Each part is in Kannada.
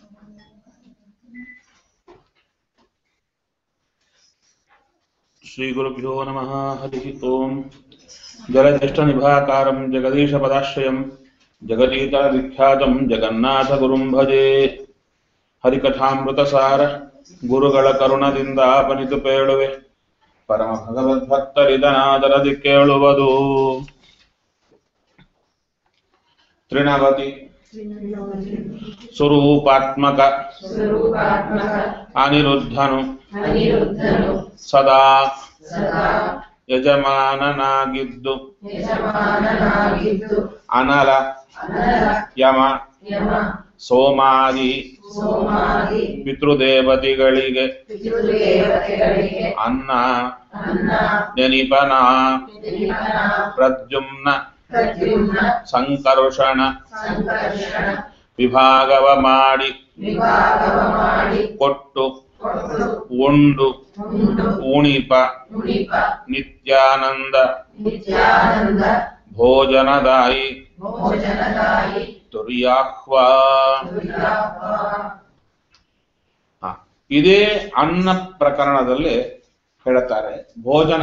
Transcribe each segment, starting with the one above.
श्रीगुरुभ्यो नमः हरिः ओम् जलज्येष्ठनिभाकारम् जगदीशपदाश्रयम् जगदीतरविख्यातम् जगन्नाथगुरुम् भजे ಹರಿಕಥಾಮೃತಸಾರ ಗುರುಗಳ ಕರುಣದಿಂದ ಅಪನಿತು ಪೇಳುವೆ ಪರಮ ಭಗವದ್ಭಕ್ತರಿದನಾದರದಿ ಕೇಳುವುದು ತೃಣವತಿ ಸ್ವರೂಪಾತ್ಮಕ ಸ್ವರೂಪಾತ್ಮಕ ಅನಿರುದ್ಧನು ಅನಿರುದ್ಧನು ಸದಾ ಸದಾ ಯಜಮಾನನಾಗಿದ್ದು ಯಜಮಾನನಾಗಿದ್ದು ಅನಲ ಅನಲ ಯಮ ಯಮ ಸೋಮಾದಿ ಸೋಮಾದಿ ಪಿತೃದೇವತೆಗಳಿಗೆ ಪಿತೃದೇವತೆಗಳಿಗೆ ಅನ್ನ ಅನ್ನ ನೆನಿಪನ ನಿಲಿಪನ ಪ್ರದ್ಯುಮ್ನ ಪ್ರದ್ಯುಮ್ನ ಸಂಕರ್ಷಣ ಸಂಕರ್ಷಣ ವಿಭಾಗವ ಮಾಡಿ ವಿಭಾಗವ ಮಾಡಿ ಕೊಟ್ಟು ಕೊಟ್ಟು ಉಂಡು ಉಂಡು ಉಣಿಪ ಉಳಿಪ ನಿತ್ಯಾನಂದ ನಿತ್ಯಾನಂದ ಭೋಜನದಾಯಿ ಭೋಜನದಾಯಿ ತುರ್ಯಾಹ್ವ ದುರ್ಯಾಪ ಹ. ಇದೇ ಅನ್ನ ಪ್ರಕರಣದಲ್ಲಿ ಹೇಳ್ತಾರೆ ಭೋಜನ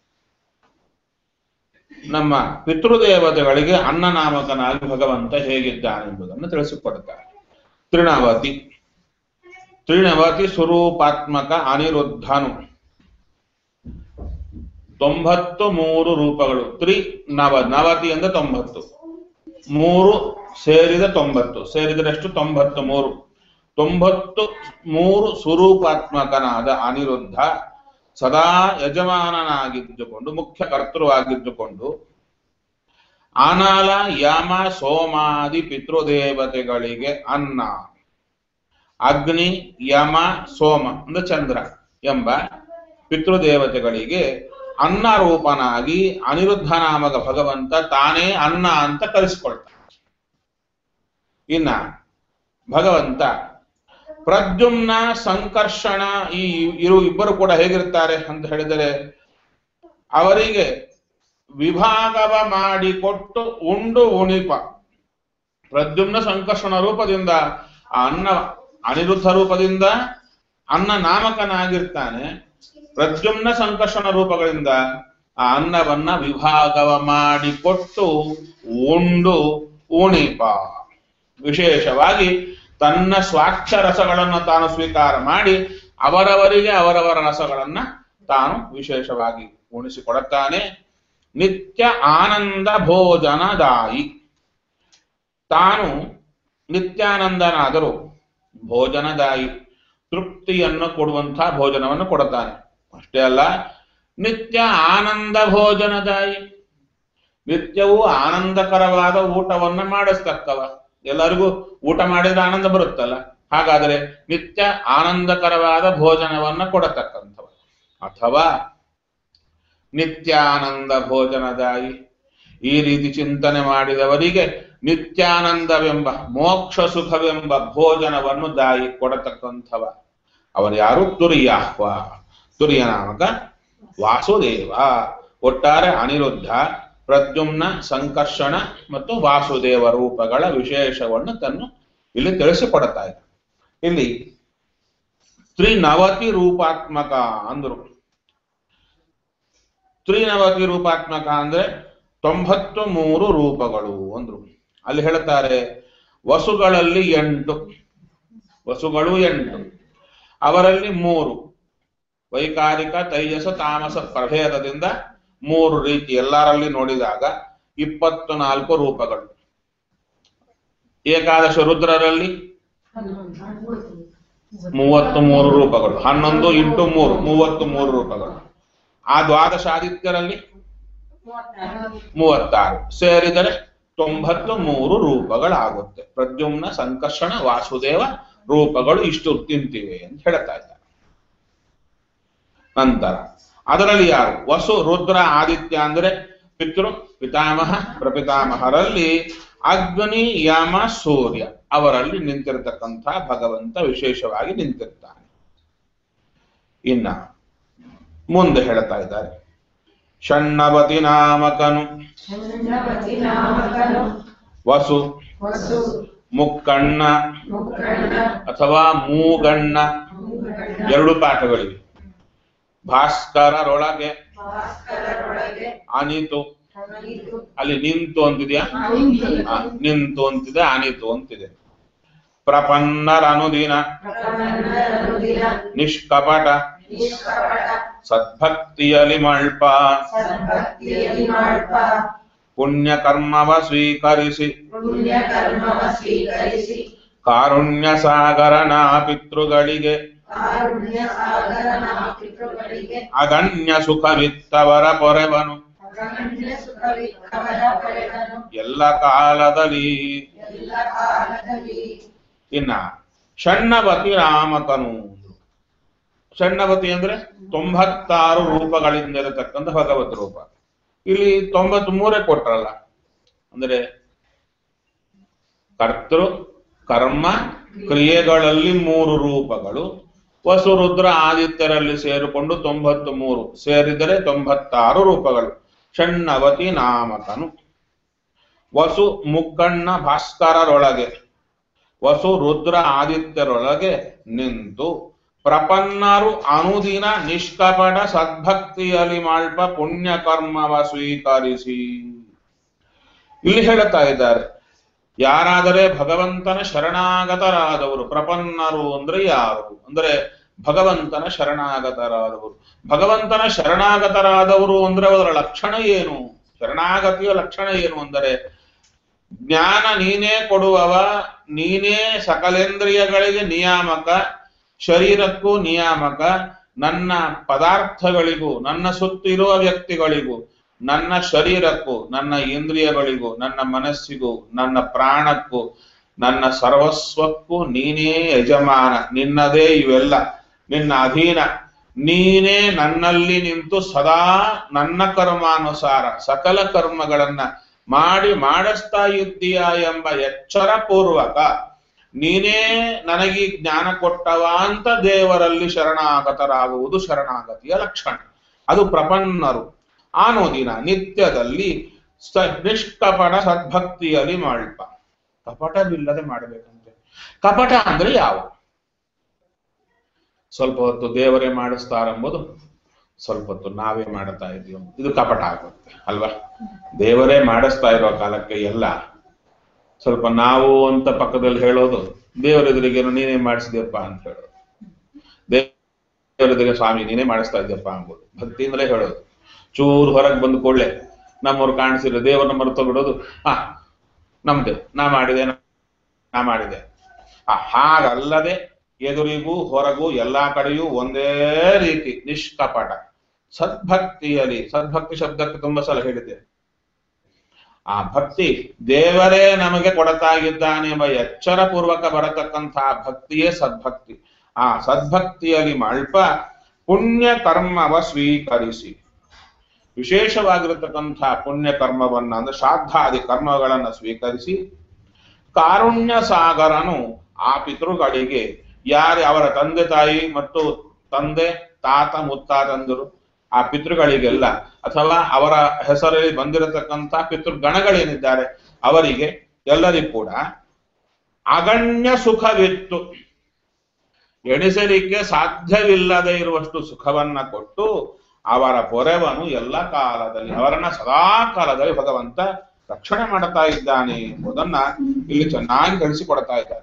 ನಮ್ಮ ಪಿತೃದೇವತೆಗಳಿಗೆ ಅನ್ನನಾಮಕನಾಗಿ ಭಗವಂತ ಹೇಗಿದ್ದಾನೆಂಬುದನ್ನು ತಿಳಿಸಿಕೊಡುತ್ತಾರೆ ತೃಣವತಿ ತೃಣವತಿ ಸ್ವರೂಪಾತ್ಮಕ ಅನಿರುದ್ಧನು ತೊಂಬತ್ತು ಮೂರು ರೂಪಗಳು ತ್ರಿ ನವ ನವತಿ ಅಂದ್ರೆ ತೊಂಬತ್ತು ಮೂರು ಸೇರಿದ ತೊಂಬತ್ತು ಸೇರಿದರೆಷ್ಟು ತೊಂಬತ್ತು ಮೂರು ತೊಂಬತ್ತು ಮೂರು ಸ್ವರೂಪಾತ್ಮಕನಾದ ಅನಿರುದ್ಧ ಸದಾ ಯಜಮಾನನಾಗಿದ್ದುಕೊಂಡು ಮುಖ್ಯ ಕರ್ತೃವಾಗಿದ್ದುಕೊಂಡು ಆನಾಲ ಯಾಮ ಸೋಮಾದಿ ಪಿತೃದೇವತೆಗಳಿಗೆ ಅನ್ನ ಅಗ್ನಿ ಯಮ ಸೋಮ ಅಂದ್ರೆ ಚಂದ್ರ ಎಂಬ ಪಿತೃದೇವತೆಗಳಿಗೆ ಅನ್ನ ರೂಪನಾಗಿ ಅನಿರುದ್ಧ ನಾಮಕ ಭಗವಂತ ತಾನೇ ಅನ್ನ ಅಂತ ಕರೆಸಿಕೊಳ್ತಾನೆ ಇನ್ನ ಭಗವಂತ ಪ್ರದ್ಯುಮ್ನ ಸಂಕರ್ಷಣ ಈ ಇರು ಇಬ್ಬರು ಕೂಡ ಹೇಗಿರ್ತಾರೆ ಅಂತ ಹೇಳಿದರೆ ಅವರಿಗೆ ವಿಭಾಗವ ಮಾಡಿಕೊಟ್ಟು ಉಂಡು ಉಣಿಪ ಪ್ರದ್ಯುಮ್ನ ಸಂಕರ್ಷಣ ರೂಪದಿಂದ ಆ ಅನ್ನ ಅನಿರುದ್ಧ ರೂಪದಿಂದ ಅನ್ನ ನಾಮಕನಾಗಿರ್ತಾನೆ ಪ್ರದ್ಯುಮ್ನ ಸಂಕರ್ಷಣ ರೂಪಗಳಿಂದ ಆ ಅನ್ನವನ್ನ ವಿಭಾಗವ ಮಾಡಿಕೊಟ್ಟು ಉಂಡು ಉಣಿಪ ವಿಶೇಷವಾಗಿ ತನ್ನ ಸ್ವಾಚ್ಛ ರಸಗಳನ್ನು ತಾನು ಸ್ವೀಕಾರ ಮಾಡಿ ಅವರವರಿಗೆ ಅವರವರ ರಸಗಳನ್ನ ತಾನು ವಿಶೇಷವಾಗಿ ಉಣಿಸಿಕೊಡುತ್ತಾನೆ ನಿತ್ಯ ಆನಂದ ಭೋಜನದಾಯಿ ತಾನು ನಿತ್ಯಾನಂದನಾದರೂ ಭೋಜನದಾಯಿ ತೃಪ್ತಿಯನ್ನು ಕೊಡುವಂತಹ ಭೋಜನವನ್ನು ಕೊಡುತ್ತಾನೆ ಅಷ್ಟೇ ಅಲ್ಲ ನಿತ್ಯ ಆನಂದ ಭೋಜನದಾಯಿ ನಿತ್ಯವೂ ಆನಂದಕರವಾದ ಊಟವನ್ನ ಮಾಡಿಸ್ತಕ್ಕವ ಎಲ್ಲರಿಗೂ ಊಟ ಮಾಡಿದ್ರೆ ಆನಂದ ಬರುತ್ತಲ್ಲ ಹಾಗಾದರೆ ನಿತ್ಯ ಆನಂದಕರವಾದ ಭೋಜನವನ್ನ ಕೊಡತಕ್ಕಂಥವ ಅಥವಾ ನಿತ್ಯಾನಂದ ಭೋಜನದಾಯಿ ಈ ರೀತಿ ಚಿಂತನೆ ಮಾಡಿದವರಿಗೆ ನಿತ್ಯಾನಂದವೆಂಬ ಮೋಕ್ಷ ಸುಖವೆಂಬ ಭೋಜನವನ್ನು ದಾಯಿ ಕೊಡತಕ್ಕಂಥವ ಅವರು ಯಾರು ತುರಿಯಾಹ್ವ ತುರಿಯ ನಾಮಕ ವಾಸುದೇವ ಒಟ್ಟಾರೆ ಅನಿರುದ್ಧ ಪ್ರದ್ಯುಮ್ನ ಸಂಕರ್ಷಣ ಮತ್ತು ವಾಸುದೇವ ರೂಪಗಳ ವಿಶೇಷವನ್ನು ತನ್ನು ಇಲ್ಲಿ ತಿಳಿಸಿಕೊಡ್ತಾ ಇದ್ದ ಇಲ್ಲಿ ತ್ರಿನವತಿ ರೂಪಾತ್ಮಕ ಅಂದ್ರು ತ್ರಿನವತಿ ರೂಪಾತ್ಮಕ ಅಂದ್ರೆ ತೊಂಬತ್ತು ಮೂರು ರೂಪಗಳು ಅಂದ್ರು ಅಲ್ಲಿ ಹೇಳ್ತಾರೆ ವಸುಗಳಲ್ಲಿ ಎಂಟು ವಸುಗಳು ಎಂಟು ಅವರಲ್ಲಿ ಮೂರು ವೈಕಾರಿಕ ತೈಜಸ ತಾಮಸ ಪ್ರಭೇದದಿಂದ ಮೂರು ರೀತಿ ಎಲ್ಲರಲ್ಲಿ ನೋಡಿದಾಗ ಇಪ್ಪತ್ತು ನಾಲ್ಕು ರೂಪಗಳು ಏಕಾದಶ ರುದ್ರರಲ್ಲಿ ಮೂವತ್ತು ಮೂರು ರೂಪಗಳು ಹನ್ನೊಂದು ಇಂಟು ಮೂರು ಮೂವತ್ತು ಮೂರು ರೂಪಗಳು ಆ ದ್ವಾದಶ ಆದಿತ್ಯರಲ್ಲಿ ಮೂವತ್ತಾರು ಸೇರಿದರೆ ತೊಂಬತ್ತು ಮೂರು ರೂಪಗಳಾಗುತ್ತೆ ಪ್ರದ್ಯುಮ್ನ ಸಂಕರ್ಷಣ ವಾಸುದೇವ ರೂಪಗಳು ಇಷ್ಟು ತಿಂತಿವೆ ಅಂತ ಹೇಳ್ತಾ ಇದ್ದಾರೆ ನಂತರ ಅದರಲ್ಲಿ ಯಾರು ವಸು ರುದ್ರ ಆದಿತ್ಯ ಅಂದ್ರೆ ಪಿತೃ ಪಿತಾಮಹ ಪ್ರಪಿತಾಮಹರಲ್ಲಿ ಅಗ್ನಿ ಯಮ ಸೂರ್ಯ ಅವರಲ್ಲಿ ನಿಂತಿರತಕ್ಕಂಥ ಭಗವಂತ ವಿಶೇಷವಾಗಿ ನಿಂತಿರ್ತಾನೆ ಇನ್ನ ಮುಂದೆ ಹೇಳ್ತಾ ಇದ್ದಾರೆ ಷಣ್ಣವತಿ ನಾಮಕನು ಚಂದ್ರವತಿ ನಾಮಕನು ವಸು ವಸು ಮುಕ್ಕಣ್ಣ ಮುಖಂಡ ಅಥವಾ ಮೂಗಣ್ಣ ಮೂಗಣ್ಣ ಎರಡು ಪಾಠಗಳಿವೆ ಭಾಸ್ಕರರೊಳಗೆ ಭಾಸ್ಕರರೊಳಗೆ ಅನಿತು ಅನಿತು ಅಲ್ಲಿ ನಿಂತು ಅಂತಿದ್ಯಾ ಅನಿತು ಆ, ನಿಂತು ಅಂತಿದೆ ಅನಿತು ಅಂತಿದೆ ಪ್ರಪನ್ನರನುದಿನ ಪ್ರಪನ್ನರನುದಿನ ನಿಷ್ಕಪಟ ನಿಷ್ಕಪಟ ಸದ್ಭಕ್ತಿಯಲಿ ಮಳ್ಪ ಸದ್ಭಕ್ತಿಯಲ್ಲಿ ಮಾಡ್ಪ ಪುಣ್ಯ ಕರ್ಮವ ಸ್ವೀಕರಿಸಿ ಪುಣ್ಯ ಕರ್ಮವ ಸ್ವೀಕರಿಸಿ ಕಾರುಣ್ಯ ಸಾಗರನ ಪಿತೃಗಳಿಗೆ ಕಾರುಣ್ಯ ಸಾಗರನ ಪಿತೃಗಳಿಗೆ ಅಗಣ್ಯ ಸುಖವಿತ್ತವರ ಪೊರೆವನು ಅಗಣ್ಯ ಸುಖವಿತ್ತವರ ಪಡೆದನು ಎಲ್ಲ ಕಾಲದಲ್ಲಿ ಎಲ್ಲ ಕಾಲದಲ್ಲಿ ಇನ್ನ ಷಣ್ಣವತಿ ರಾಮಕನು ಷಣ್ಣವತಿ ಅಂದ್ರೆ ತೊಂಬತ್ತಾರು ರೂಪಗಳಿಂದ ಇರತಕ್ಕಂಥ ಭಗವತ್ ರೂಪ ಇಲ್ಲಿ ತೊಂಬತ್ ಮೂರೇ ಕೊಟ್ರಲ್ಲ ಅಂದ್ರೆ ಕರ್ತೃ ಕರ್ಮ ಕ್ರಿಯೆಗಳಲ್ಲಿ ಮೂರು ರೂಪಗಳು ವಸು ರುದ್ರ ಆದಿತ್ಯರಲ್ಲಿ ಸೇರಿಕೊಂಡು ತೊಂಬತ್ತು ಮೂರು ಸೇರಿದರೆ ತೊಂಬತ್ತಾರು ರೂಪಗಳು ಷಣ್ಣವತಿ ನಾಮಕನು ವಸು ಮುಕ್ಕಣ್ಣ ಭಾಸ್ಕರರೊಳಗೆ ವಸು ರುದ್ರ ಆದಿತ್ಯರೊಳಗೆ ನಿಂತು ಪ್ರಪನ್ನರು ಅನುದಿನ ನಿಷ್ಕಪಟ ಸದ್ಭಕ್ತಿಯಲ್ಲಿ ಮಾಳ್ಪ ಪುಣ್ಯ ಕರ್ಮವ ಸ್ವೀಕರಿಸಿ ಇಲ್ಲಿ ಹೇಳುತ್ತಾ ಇದ್ದಾರೆ ಯಾರಾದರೆ ಭಗವಂತನ ಶರಣಾಗತರಾದವರು ಪ್ರಪನ್ನರು ಅಂದ್ರೆ ಯಾರು ಅಂದ್ರೆ ಭಗವಂತನ ಶರಣಾಗತರಾದವರು ಭಗವಂತನ ಶರಣಾಗತರಾದವರು ಅಂದ್ರೆ ಅದರ ಲಕ್ಷಣ ಏನು ಶರಣಾಗತಿಯ ಲಕ್ಷಣ ಏನು ಅಂದರೆ ಜ್ಞಾನ ನೀನೇ ಕೊಡುವವ ನೀನೇ ಸಕಲೇಂದ್ರಿಯಗಳಿಗೆ ನಿಯಾಮಕ ಶರೀರಕ್ಕೂ ನಿಯಾಮಕ ನನ್ನ ಪದಾರ್ಥಗಳಿಗೂ ನನ್ನ ಸುತ್ತಿರುವ ವ್ಯಕ್ತಿಗಳಿಗೂ ನನ್ನ ಶರೀರಕ್ಕೂ ನನ್ನ ಇಂದ್ರಿಯಗಳಿಗೂ ನನ್ನ ಮನಸ್ಸಿಗೂ ನನ್ನ ಪ್ರಾಣಕ್ಕೂ ನನ್ನ ಸರ್ವಸ್ವಕ್ಕೂ ನೀನೇ ಯಜಮಾನ ನಿನ್ನದೇ ಇವೆಲ್ಲ ನಿನ್ನ ಅಧೀನ ನೀನೇ ನನ್ನಲ್ಲಿ ನಿಂತು ಸದಾ ನನ್ನ ಕರ್ಮಾನುಸಾರ ಸಕಲ ಕರ್ಮಗಳನ್ನ ಮಾಡಿ ಮಾಡಿಸ್ತಾ ಇದ್ದೀಯ ಎಂಬ ಎಚ್ಚರ ಪೂರ್ವಕ ನೀನೇ ನನಗೆ ಈ ಜ್ಞಾನ ಕೊಟ್ಟವ ಅಂತ ದೇವರಲ್ಲಿ ಶರಣಾಗತರಾಗುವುದು ಶರಣಾಗತಿಯ ಲಕ್ಷಣ ಅದು ಪ್ರಪನ್ನರು ಆನೋದಿನ ನಿತ್ಯದಲ್ಲಿ ಸ ನಿಷ್ಕಪಟ ಸದ್ಭಕ್ತಿಯಲ್ಲಿ ಮಾಡ್ಪ ಕಪಟವಿಲ್ಲದೆ ಮಾಡಬೇಕಂತೆ ಕಪಟ ಅಂದ್ರೆ ಯಾವ ಸ್ವಲ್ಪ ಹೊತ್ತು ದೇವರೇ ಮಾಡಿಸ್ತಾರೆಂಬುದು ಸ್ವಲ್ಪ ಹೊತ್ತು ನಾವೇ ಮಾಡ್ತಾ ಇದೀವಿ ಇದು ಕಪಟ ಆಗುತ್ತೆ ಅಲ್ವಾ ದೇವರೇ ಮಾಡಿಸ್ತಾ ಇರೋ ಕಾಲಕ್ಕೆ ಎಲ್ಲ ಸ್ವಲ್ಪ ನಾವು ಅಂತ ಪಕ್ಕದಲ್ಲಿ ಹೇಳೋದು ದೇವರ ಎದುರಿಗೇನು ನೀನೇ ಮಾಡಿಸಿದ್ಯಪ್ಪ ಅಂತ ಹೇಳೋದು ದೇವರ ಎದುರಿಗೆ ಸ್ವಾಮಿ ನೀನೇ ಮಾಡಿಸ್ತಾ ಇದ್ಯಪ್ಪ ಅಂಬೋದು ಭಕ್ತಿಯಿಂದಲೇ ಹೇಳೋದು ಚೂರು ಹೊರಗೆ ಬಂದು ಕೊಳ್ಳೆ ನಮ್ಮವ್ರು ಕಾಣಿಸಿರೋ ದೇವರನ್ನ ಮರೆತು ಬಿಡೋದು ಆ ನಮ್ದೆ ನಾ ಮಾಡಿದೆ ನಾ ಮಾಡಿದೆ ಆ ಹಾಗಲ್ಲದೆ ಎದುರಿಗೂ ಹೊರಗೂ ಎಲ್ಲಾ ಕಡೆಯೂ ಒಂದೇ ರೀತಿ ನಿಷ್ಕಪಟ ಸದ್ಭಕ್ತಿಯಲ್ಲಿ ಸದ್ಭಕ್ತಿ ಶಬ್ದಕ್ಕೆ ತುಂಬಾ ಸಲ ಹೇಳಿದೆ ಆ ಭಕ್ತಿ ದೇವರೇ ನಮಗೆ ಕೊಡತಾ ಇದ್ದಾನೆ ಎಂಬ ಎಚ್ಚರ ಪೂರ್ವಕ ಬರತಕ್ಕಂತಹ ಭಕ್ತಿಯೇ ಸದ್ಭಕ್ತಿ ಆ ಸದ್ಭಕ್ತಿಯಲ್ಲಿ ಮಲ್ಪ ಪುಣ್ಯ ಕರ್ಮವ ಸ್ವೀಕರಿಸಿ ವಿಶೇಷವಾಗಿರತಕ್ಕಂತಹ ಪುಣ್ಯ ಕರ್ಮವನ್ನ ಅಂದ್ರೆ ಶ್ರಾದ್ದಾದಿ ಕರ್ಮಗಳನ್ನ ಸ್ವೀಕರಿಸಿ ಕಾರುಣ್ಯ ಸಾಗರನು ಆ ಪಿತೃಗಳಿಗೆ ಯಾರು ಅವರ ತಂದೆ ತಾಯಿ ಮತ್ತು ತಂದೆ ತಾತ ಮುತ್ತಾತಂದರು ಆ ಪಿತೃಗಳಿಗೆಲ್ಲ ಅಥವಾ ಅವರ ಹೆಸರಲ್ಲಿ ಬಂದಿರತಕ್ಕಂಥ ಪಿತೃಗಣಗಳೇನಿದ್ದಾರೆ ಅವರಿಗೆ ಎಲ್ಲರಿಗೂ ಕೂಡ ಅಗಣ್ಯ ಸುಖವಿತ್ತು ಎಣಿಸಲಿಕ್ಕೆ ಸಾಧ್ಯವಿಲ್ಲದೆ ಇರುವಷ್ಟು ಸುಖವನ್ನ ಕೊಟ್ಟು ಅವರ ಪೊರೆವನು ಎಲ್ಲ ಕಾಲದಲ್ಲಿ ಅವರನ್ನ ಸದಾ ಕಾಲದಲ್ಲಿ ಭಗವಂತ ರಕ್ಷಣೆ ಮಾಡುತ್ತಾ ಇದ್ದಾನೆ ಎಂಬುದನ್ನ ಇಲ್ಲಿ ಚೆನ್ನಾಗಿ ತಿಳಿಸಿಕೊಡ್ತಾ ಇದ್ದಾರೆ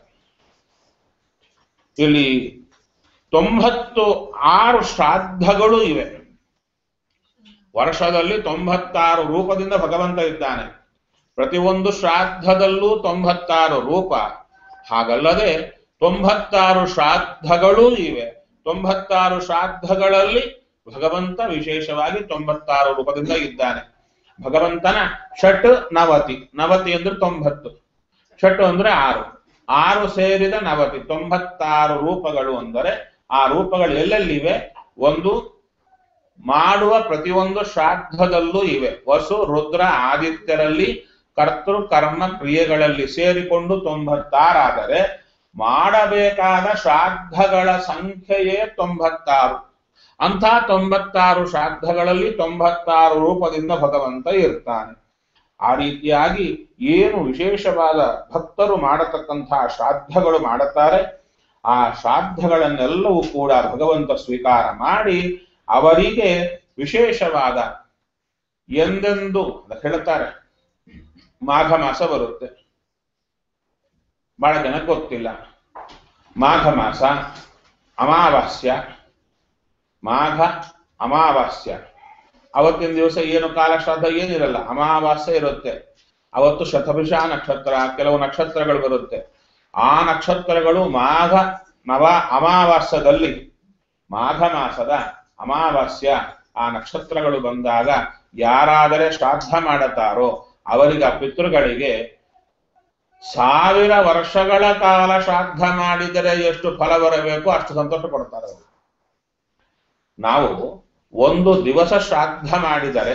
ಇಲ್ಲಿ ತೊಂಬತ್ತು ಆರು ಶ್ರಾದ್ದಗಳು ಇವೆ ವರ್ಷದಲ್ಲಿ ತೊಂಬತ್ತಾರು ರೂಪದಿಂದ ಭಗವಂತ ಇದ್ದಾನೆ ಪ್ರತಿಯೊಂದು ಶ್ರಾದ್ದದಲ್ಲೂ ತೊಂಬತ್ತಾರು ರೂಪ ಹಾಗಲ್ಲದೆ ತೊಂಬತ್ತಾರು ಶ್ರಾದ್ದಗಳೂ ಇವೆ ತೊಂಬತ್ತಾರು ಶ್ರಾದ್ದಗಳಲ್ಲಿ ಭಗವಂತ ವಿಶೇಷವಾಗಿ ತೊಂಬತ್ತಾರು ರೂಪದಿಂದ ಇದ್ದಾನೆ ಭಗವಂತನ ಷಟ್ ನವತಿ ನವತಿ ಅಂದ್ರೆ ತೊಂಬತ್ತು ಷಟ್ ಅಂದ್ರೆ ಆರು ಆರು ಸೇರಿದ ನವತಿ ತೊಂಬತ್ತಾರು ರೂಪಗಳು ಅಂದರೆ ಆ ರೂಪಗಳು ಎಲ್ಲೆಲ್ಲಿವೆ ಒಂದು ಮಾಡುವ ಪ್ರತಿಯೊಂದು ಶ್ರಾದ್ದದಲ್ಲೂ ಇವೆ ವಸು ರುದ್ರ ಆದಿತ್ಯರಲ್ಲಿ ಕರ್ತೃ ಕರ್ಮ ಕ್ರಿಯೆಗಳಲ್ಲಿ ಸೇರಿಕೊಂಡು ತೊಂಬತ್ತಾರಾದರೆ ಮಾಡಬೇಕಾದ ಶ್ರಾದ್ದಗಳ ಸಂಖ್ಯೆಯೇ ತೊಂಬತ್ತಾರು ಅಂಥ ತೊಂಬತ್ತಾರು ಶ್ರಾದ್ದಗಳಲ್ಲಿ ತೊಂಬತ್ತಾರು ರೂಪದಿಂದ ಭಗವಂತ ಇರ್ತಾನೆ ಆ ರೀತಿಯಾಗಿ ಏನು ವಿಶೇಷವಾದ ಭಕ್ತರು ಮಾಡತಕ್ಕಂತಹ ಶ್ರಾದ್ದಗಳು ಮಾಡುತ್ತಾರೆ ಆ ಶ್ರಾದ್ದಗಳನ್ನೆಲ್ಲವೂ ಕೂಡ ಭಗವಂತ ಸ್ವೀಕಾರ ಮಾಡಿ ಅವರಿಗೆ ವಿಶೇಷವಾದ ಎಂದೆಂದು ಅಂತ ಹೇಳ್ತಾರೆ ಮಾಘ ಮಾಸ ಬರುತ್ತೆ ಬಹಳ ಜನಕ್ಕೆ ಗೊತ್ತಿಲ್ಲ ಮಾಘ ಮಾಸ ಅಮಾವಾಸ್ಯ ಮಾಘ ಅಮಾವಾಸ್ಯ ಅವತ್ತಿನ ದಿವಸ ಏನು ಕಾಲ ಶ್ರಾದ್ದ ಏನಿರಲ್ಲ ಅಮಾವಾಸ್ಯೆ ಇರುತ್ತೆ ಅವತ್ತು ಶತಭಿಷ ನಕ್ಷತ್ರ ಕೆಲವು ನಕ್ಷತ್ರಗಳು ಬರುತ್ತೆ ಆ ನಕ್ಷತ್ರಗಳು ಮಾಘ ನವ ಅಮಾವಾಸ್ಯದಲ್ಲಿ ಮಾಘ ಮಾಸದ ಅಮಾವಾಸ್ಯ ಆ ನಕ್ಷತ್ರಗಳು ಬಂದಾಗ ಯಾರಾದರೆ ಶ್ರಾದ್ದ ಮಾಡುತ್ತಾರೋ ಅವರಿಗೆ ಆ ಪಿತೃಗಳಿಗೆ ಸಾವಿರ ವರ್ಷಗಳ ಕಾಲ ಶ್ರಾದ್ದ ಮಾಡಿದರೆ ಎಷ್ಟು ಫಲ ಬರಬೇಕು ಅಷ್ಟು ಸಂತೋಷ ಕೊಡ್ತಾರೆ ಅವರು ನಾವು ಒಂದು ದಿವಸ ಶ್ರಾದ್ದ ಮಾಡಿದರೆ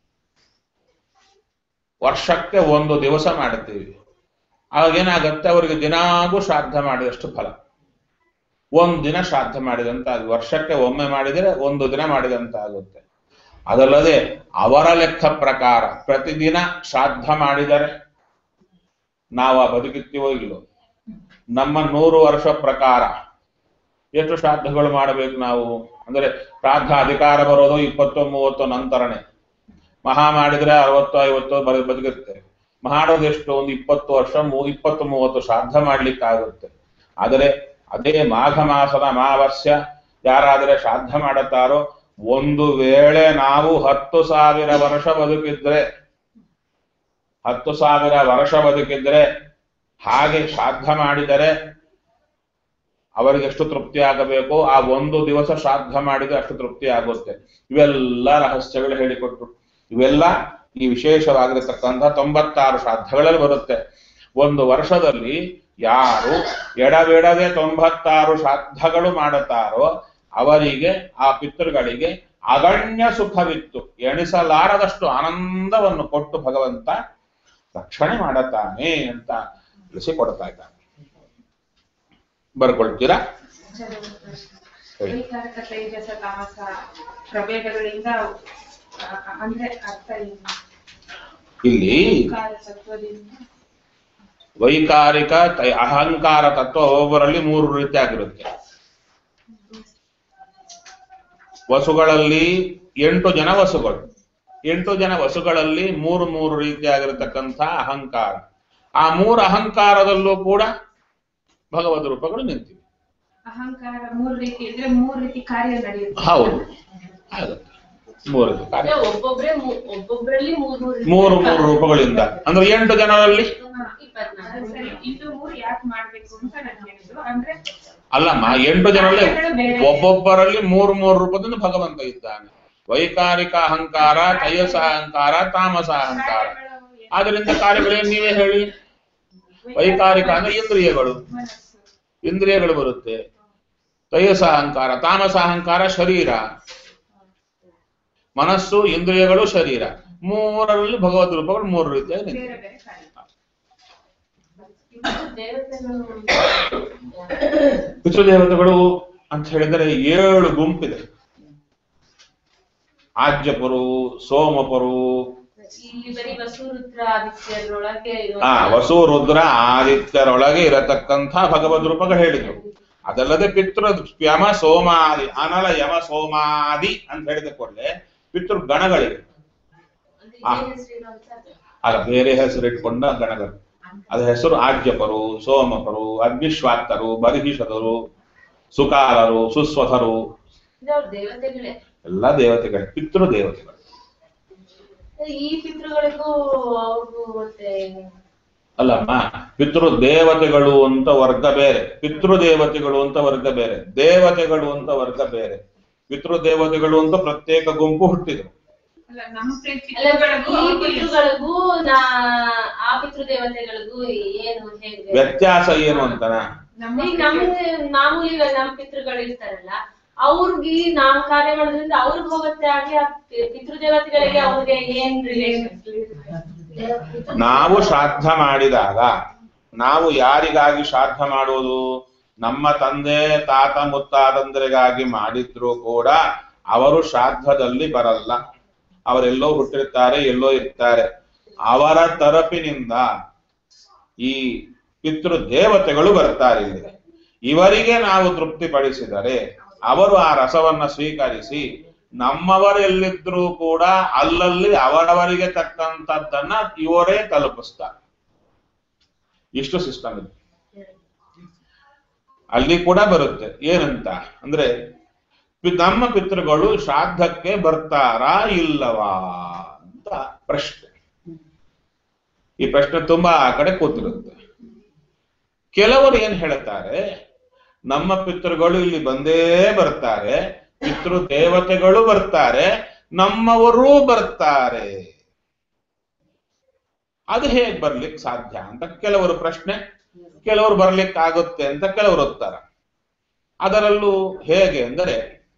ವರ್ಷಕ್ಕೆ ಒಂದು ದಿವಸ ಮಾಡುತ್ತೀವಿ ಆವಾಗ ಏನಾಗುತ್ತೆ ಅವರಿಗೆ ದಿನಾಗೂ ಶ್ರಾದ್ದ ಮಾಡಿದಷ್ಟು ಫಲ ಒಂದು ದಿನ ಶ್ರಾದ್ದ ಮಾಡಿದಂತ ಆಗುತ್ತೆ. ವರ್ಷಕ್ಕೆ ಒಮ್ಮೆ ಮಾಡಿದರೆ ಒಂದು ದಿನ ಮಾಡಿದಂತ ಆಗುತ್ತೆ ಅದಲ್ಲದೆ ಅವರ ಲೆಕ್ಕ ಪ್ರಕಾರ ಪ್ರತಿದಿನ ಶ್ರಾದ್ದ ಮಾಡಿದರೆ ನಾವು ಆ ಬದುಕಿರ್ತೀವೋ ಇಲ್ಲೋ ನಮ್ಮ ನೂರು ವರ್ಷ ಪ್ರಕಾರ ಎಷ್ಟು ಶ್ರಾದ್ದಗಳು ಮಾಡಬೇಕು ನಾವು ಅಂದ್ರೆ ಶ್ರಾದ್ದ ಅಧಿಕಾರ ಬರೋದು ಇಪ್ಪತ್ತು ಮೂವತ್ತು ನಂತರನೇ ಮಹಾ ಮಾಡಿದ್ರೆ ಅರವತ್ತು ಐವತ್ತು ಬರ ಬದುಕಿರುತ್ತೆ ಮಾಡೋದೆಷ್ಟು ಒಂದು ಇಪ್ಪತ್ತು ವರ್ಷ ಮೂ ಇಪ್ಪತ್ತು ಮೂವತ್ತು ಶ್ರಾದ್ದ ಮಾಡ್ಲಿಕ್ಕಾಗುತ್ತೆ ಆದರೆ ಅದೇ ಮಾಘ ಮಾಸದ ಅಮಾವಾಸ್ಯ ಯಾರಾದರೆ ಶ್ರಾದ್ದ ಮಾಡುತ್ತಾರೋ ಒಂದು ವೇಳೆ ನಾವು ಹತ್ತು ಸಾವಿರ ವರ್ಷ ಬದುಕಿದ್ರೆ ಹತ್ತು ಸಾವಿರ ವರ್ಷ ಬದುಕಿದ್ರೆ ಹಾಗೆ ಶ್ರಾದ್ದ ಮಾಡಿದರೆ ಅವರಿಗೆ ಎಷ್ಟು ತೃಪ್ತಿ ಆಗಬೇಕು ಆ ಒಂದು ದಿವಸ ಶ್ರಾದ್ದ ಮಾಡಿದ್ರೆ ಅಷ್ಟು ತೃಪ್ತಿ ಆಗುತ್ತೆ ಇವೆಲ್ಲ ರಹಸ್ಯಗಳು ಹೇಳಿಕೊಟ್ರು ಇವೆಲ್ಲ ಈ ವಿಶೇಷವಾಗಿರತಕ್ಕಂಥ ತೊಂಬತ್ತಾರು ಶ್ರಾದ್ದಗಳಲ್ಲಿ ಬರುತ್ತೆ ಒಂದು ವರ್ಷದಲ್ಲಿ ಯಾರು ಎಡಬಿಡದೆ ತೊಂಬತ್ತಾರು ಶ್ರಾದ್ದಗಳು ಮಾಡುತ್ತಾರೋ ಅವರಿಗೆ ಆ ಪಿತೃಗಳಿಗೆ ಅಗಣ್ಯ ಸುಖವಿತ್ತು ಎಣಿಸಲಾರದಷ್ಟು ಆನಂದವನ್ನು ಕೊಟ್ಟು ಭಗವಂತ ರಕ್ಷಣೆ ಮಾಡುತ್ತಾನೆ ಅಂತ ತಿಳಿಸಿಕೊಡ್ತಾ ಇದ್ದಾನೆ ಬರ್ಕೊಳ್ತೀರಾ ಹೇಳಿ. ವೈಕಾರಿಕ ತೇಜಸ ತಾಮಸ ಪ್ರಭೇದಗಳಿಂದ ಆ, ಅಂದ್ರೆ ಅರ್ಥ ಏನು ಇಲ್ಲಿ ಕಾಲ ಸತ್ವದಿಂದ ವೈಕಾರಿಕ ತೈ- ಅಹಂಕಾರ ತತ್ವ ಒಬ್ಬರಲ್ಲಿ ಮೂರು ರೀತಿ ಆಗಿರುತ್ತೆ ವಸುಗಳಲ್ಲಿ ಎಂಟು ಜನ ವಸುಗಳು ಎಂಟು ಜನ ವಸುಗಳಲ್ಲಿ ಮೂರು ಮೂರು ರೀತಿಯಾಗಿರತಕ್ಕಂಥ ಅಹಂಕಾರ ಆ ಮೂರು ಅಹಂಕಾರದಲ್ಲೂ ಕೂಡ ಭಗವದ್ ರೂಪಗಳು ನಿಂತಿವೆ ಅಹಂಕಾರ ಮೂರು ರೀತಿ ಇದ್ರೆ ಮೂರು ರೀತಿ ಕಾರ್ಯ ನಡೆಯುತ್ತೆ ಹೌದು ಆಗುತ್ತೆ ಮೂರು ರೀತಿ ಕಾರ್ಯ. ಅಂದ್ರೆ ಒಬ್ಬೊಬ್ರೆ ಮೂ- ಒಬ್ಬೊಬ್ರಲ್ಲಿ ಮೂರ್ ಮೂರ್ ಮೂರು ಮೂರು ರೂಪಗಳಿಂದ ಅಂದ್ರೆ ಎಂಟು ಜನರಲ್ಲಿ ಹಾ, ಇಪ್ಪತ್ನಾಲ್ಕು ಅದು ಸರಿ ಇದು ಮೂರು ಯಾಕೆ ಮಾಡ್ಬೇಕು ಅಂತ ನಾನು ಹೇಳಿದ್ರು ಅಂದ್ರೆ ಅಲ್ಲಮ್ಮ ಎಂಟು ಜನರಲ್ಲಿ ಒಬ್ಬೊಬ್ಬರಲ್ಲಿ ಮೂರು ಮೂರು ರೂಪದಿಂದ ಭಗವಂತ ಇದ್ದಾನೆ ವೈಕಾರಿಕ ಅಹಂಕಾರ ತೈಯಸ ಅಹಂಕಾರ ತಾಮಸ ಅಹಂಕಾರ ಕಾರ್ಯಗಳು ಆದ್ರಿಂದ ಕಾರ್ಯಗಳೇನು ನೀವೇ ಹೇಳಿ ವೈಕಾರಿಕ ಅಂದ್ರೆ ಇಂದ್ರಿಯಗಳು ಮನಸ್ಸು ಇಂದ್ರಿಯಗಳು ಬರುತ್ತೆ ತೈಯಸ ಅಹಂಕಾರ ತಾಮಸ ಅಹಂಕಾರ ಶರೀರ ಮನಸ್ಸು ಇಂದ್ರಿಯಗಳು ಶರೀರ ಮೂರರಲ್ಲಿ ಭಗವದ್ ರೂಪಗಳು ಮೂರು ರೀತಿಯಾಗಿ ನಿಂತಿವೆ. ಬೇರೆ ಬೇರೆ ಕಾರ್ಯ ಇವ್ರು ದೇವತೆಗಳು ಪಿತೃದೇವತೆಗಳು ಅಂತ ಹೇಳಿದರೆ ಏಳು ಗುಂಪಿದೆ ಆಜ್ಯಪರು ಸೋಮಪರು ಇಲ್ಲಿ ಬರೀ ವಸುರುದ್ರ ಆದಿತ್ಯರೊಳಗೆ ಇರೋ ಆ ವಸು ರುದ್ರ ಆದಿತ್ಯರೊಳಗೆ ಇರತಕ್ಕಂಥ ಭಗವದ್ ರೂಪಗಳು ಹೇಳಿದ್ರು ಅದಲ್ಲದೆ ಪಿತೃ ಯಮ ಸೋಮಾದಿ ಅನಲ ಯಮ ಸೋಮಾದಿ ಅಂತ ಹೇಳಿದ ಕೂಡಲೇ ಪಿತೃ ಗಣಗಳಿವೆ ಅಂದ್ರೆ ಆ. ಇದೇ ಹೆಸರು ಇರೋಂಥದ್ದು. ಆಗ ಬೇರೆ ಹೆಸರು ಇಟ್ಕೊಂಡ ಗಣಗಳು ಅದ ಹೆಸರು ಆಜ್ಯಪರು ಸೋಮಪರು ಅಗ್ನಿಶ್ವಾತ್ತರು ಬರ್ಹಿಷದರು ಸುಕಾಲರು ಸುಸ್ವಥರು ಇದು ಅವ್ರ ದೇವತೆಗಳೇ ಎಲ್ಲ ದೇವತೆಗಳು ಪಿತೃ ದೇವತೆಗಳು ಈ ಪಿತೃಗಳಿಗೂ ಅವ್ರಿಗೂ ಮತ್ತೆ ಅಲ್ಲಮ್ಮ ಪಿತೃ ದೇವತೆಗಳು ಅಂತ ವರ್ಗ ಬೇರೆ ಪಿತೃ ದೇವತೆಗಳು ಅಂತ ವರ್ಗ ಬೇರೆ ದೇವತೆಗಳು ಅಂತ ವರ್ಗ ಬೇರೆ ಪಿತೃ ದೇವತೆಗಳು ಅಂತ ಪ್ರತ್ಯೇಕ ಗುಂಪು ಹುಟ್ಟಿದ್ರು ಅಲ್ಲ ನಮ್ಮ ಅಲ್ಲ ಪಿತೃಗಳಿಗೂ ಈ ಅವ್ರಿಗೂ ಪಿತೃಗಳಿಗೂ ನಾ ಆ ಪಿತೃ ದೇವತೆಗಳಿಗೂ ಏನು ಹೇಗೆ ವ್ಯತ್ಯಾಸ ಏನು ಅಂತನ ನಮ್ಮ ಈಗ ನಮ್ ಮಾಮೂಲಿ ಇವಾಗ ನಮ್ ಪಿತೃಗಳು ಇರ್ತಾರಲ್ಲ ಅವ್ರಿಗೆ ನಾವು ಕಾರ್ಯ ಮಾಡೋದ್ರಿಂದ ಅವ್ರಿಗೆ ಹೋಗುತ್ತೆ ಹಾಗೆ ಆ ಪಿ- ಪಿತೃ ದೇವತೆಗಳಿಗೆ ಅವ್ರಿಗೆ ಏನ್ ರಿಲೇಷನ್ ನಾವು ಶ್ರಾದ್ದ ಮಾಡಿದಾಗ ನಾವು ಯಾರಿಗಾಗಿ ಶ್ರಾದ್ದ ಮಾಡೋದು ನಮ್ಮ ತಂದೆ ತಾತ ಮುತ್ತಾತಂದರಿಗಾಗಿ ಮಾಡಿದ್ರು ಕೂಡ ಅವರು ಶ್ರಾದ್ದದಲ್ಲಿ ಬರಲ್ಲ ಅವರೆಲ್ಲೋ ಹುಟ್ಟಿರ್ತಾರೆ ಎಲ್ಲೋ ಇರ್ತಾರೆ ಅವರ ತರಪಿನಿಂದ ಈ ಪಿತೃ ದೇವತೆಗಳು ಬರ್ತಾರೆ ಇಲ್ಲಿ ಇವರಿಗೆ ನಾವು ತೃಪ್ತಿಪಡಿಸಿದರೆ ಅವರು ಆ ರಸವನ್ನ ಸ್ವೀಕರಿಸಿ ನಮ್ಮವರೆಲ್ಲಿದ್ರೂ ಕೂಡ ಅಲ್ಲಲ್ಲಿ ಅವರವರಿಗೆ ತಕ್ಕಂತದ್ದನ್ನ ಇವರೇ ತಲುಪಿಸ್ತಾರೆ ಇಷ್ಟು ಸಿಸ್ಟಮ್ ಇದೆ ಅಲ್ಲಿ ಕೂಡ ಬರುತ್ತೆ ಏನಂತ ಅಂದ್ರೆ ಪಿ- ನಮ್ಮ ಪಿತೃಗಳು ಶ್ರಾದ್ದಕ್ಕೆ ಬರ್ತಾರಾ ಇಲ್ಲವಾ ಅಂತ ಪ್ರಶ್ನೆ ಈ ಪ್ರಶ್ನೆ ತುಂಬಾ ಆ ಕಡೆ ಕೂತಿರುತ್ತೆ ಕೆಲವರು ಏನ್ ಹೇಳ್ತಾರೆ ನಮ್ಮ ಪಿತೃಗಳು ಇಲ್ಲಿ ಬಂದೇ ಬರ್ತಾರೆ ಪಿತೃ ದೇವತೆಗಳು ಬರ್ತಾರೆ ನಮ್ಮವರೂ ಬರ್ತಾರೆ ಅದು ಹೇಗ್ ಬರ್ಲಿಕ್ಕೆ ಸಾಧ್ಯ ಅಂತ ಕೆಲವರು ಪ್ರಶ್ನೆ ಕೆಲವರು ಬರ್ಲಿಕ್ಕೆ ಆಗುತ್ತೆ ಅಂತ ಕೆಲವರು ಉತ್ತರ ಅದರಲ್ಲೂ ಹೇಗೆ ಅಂದರೆ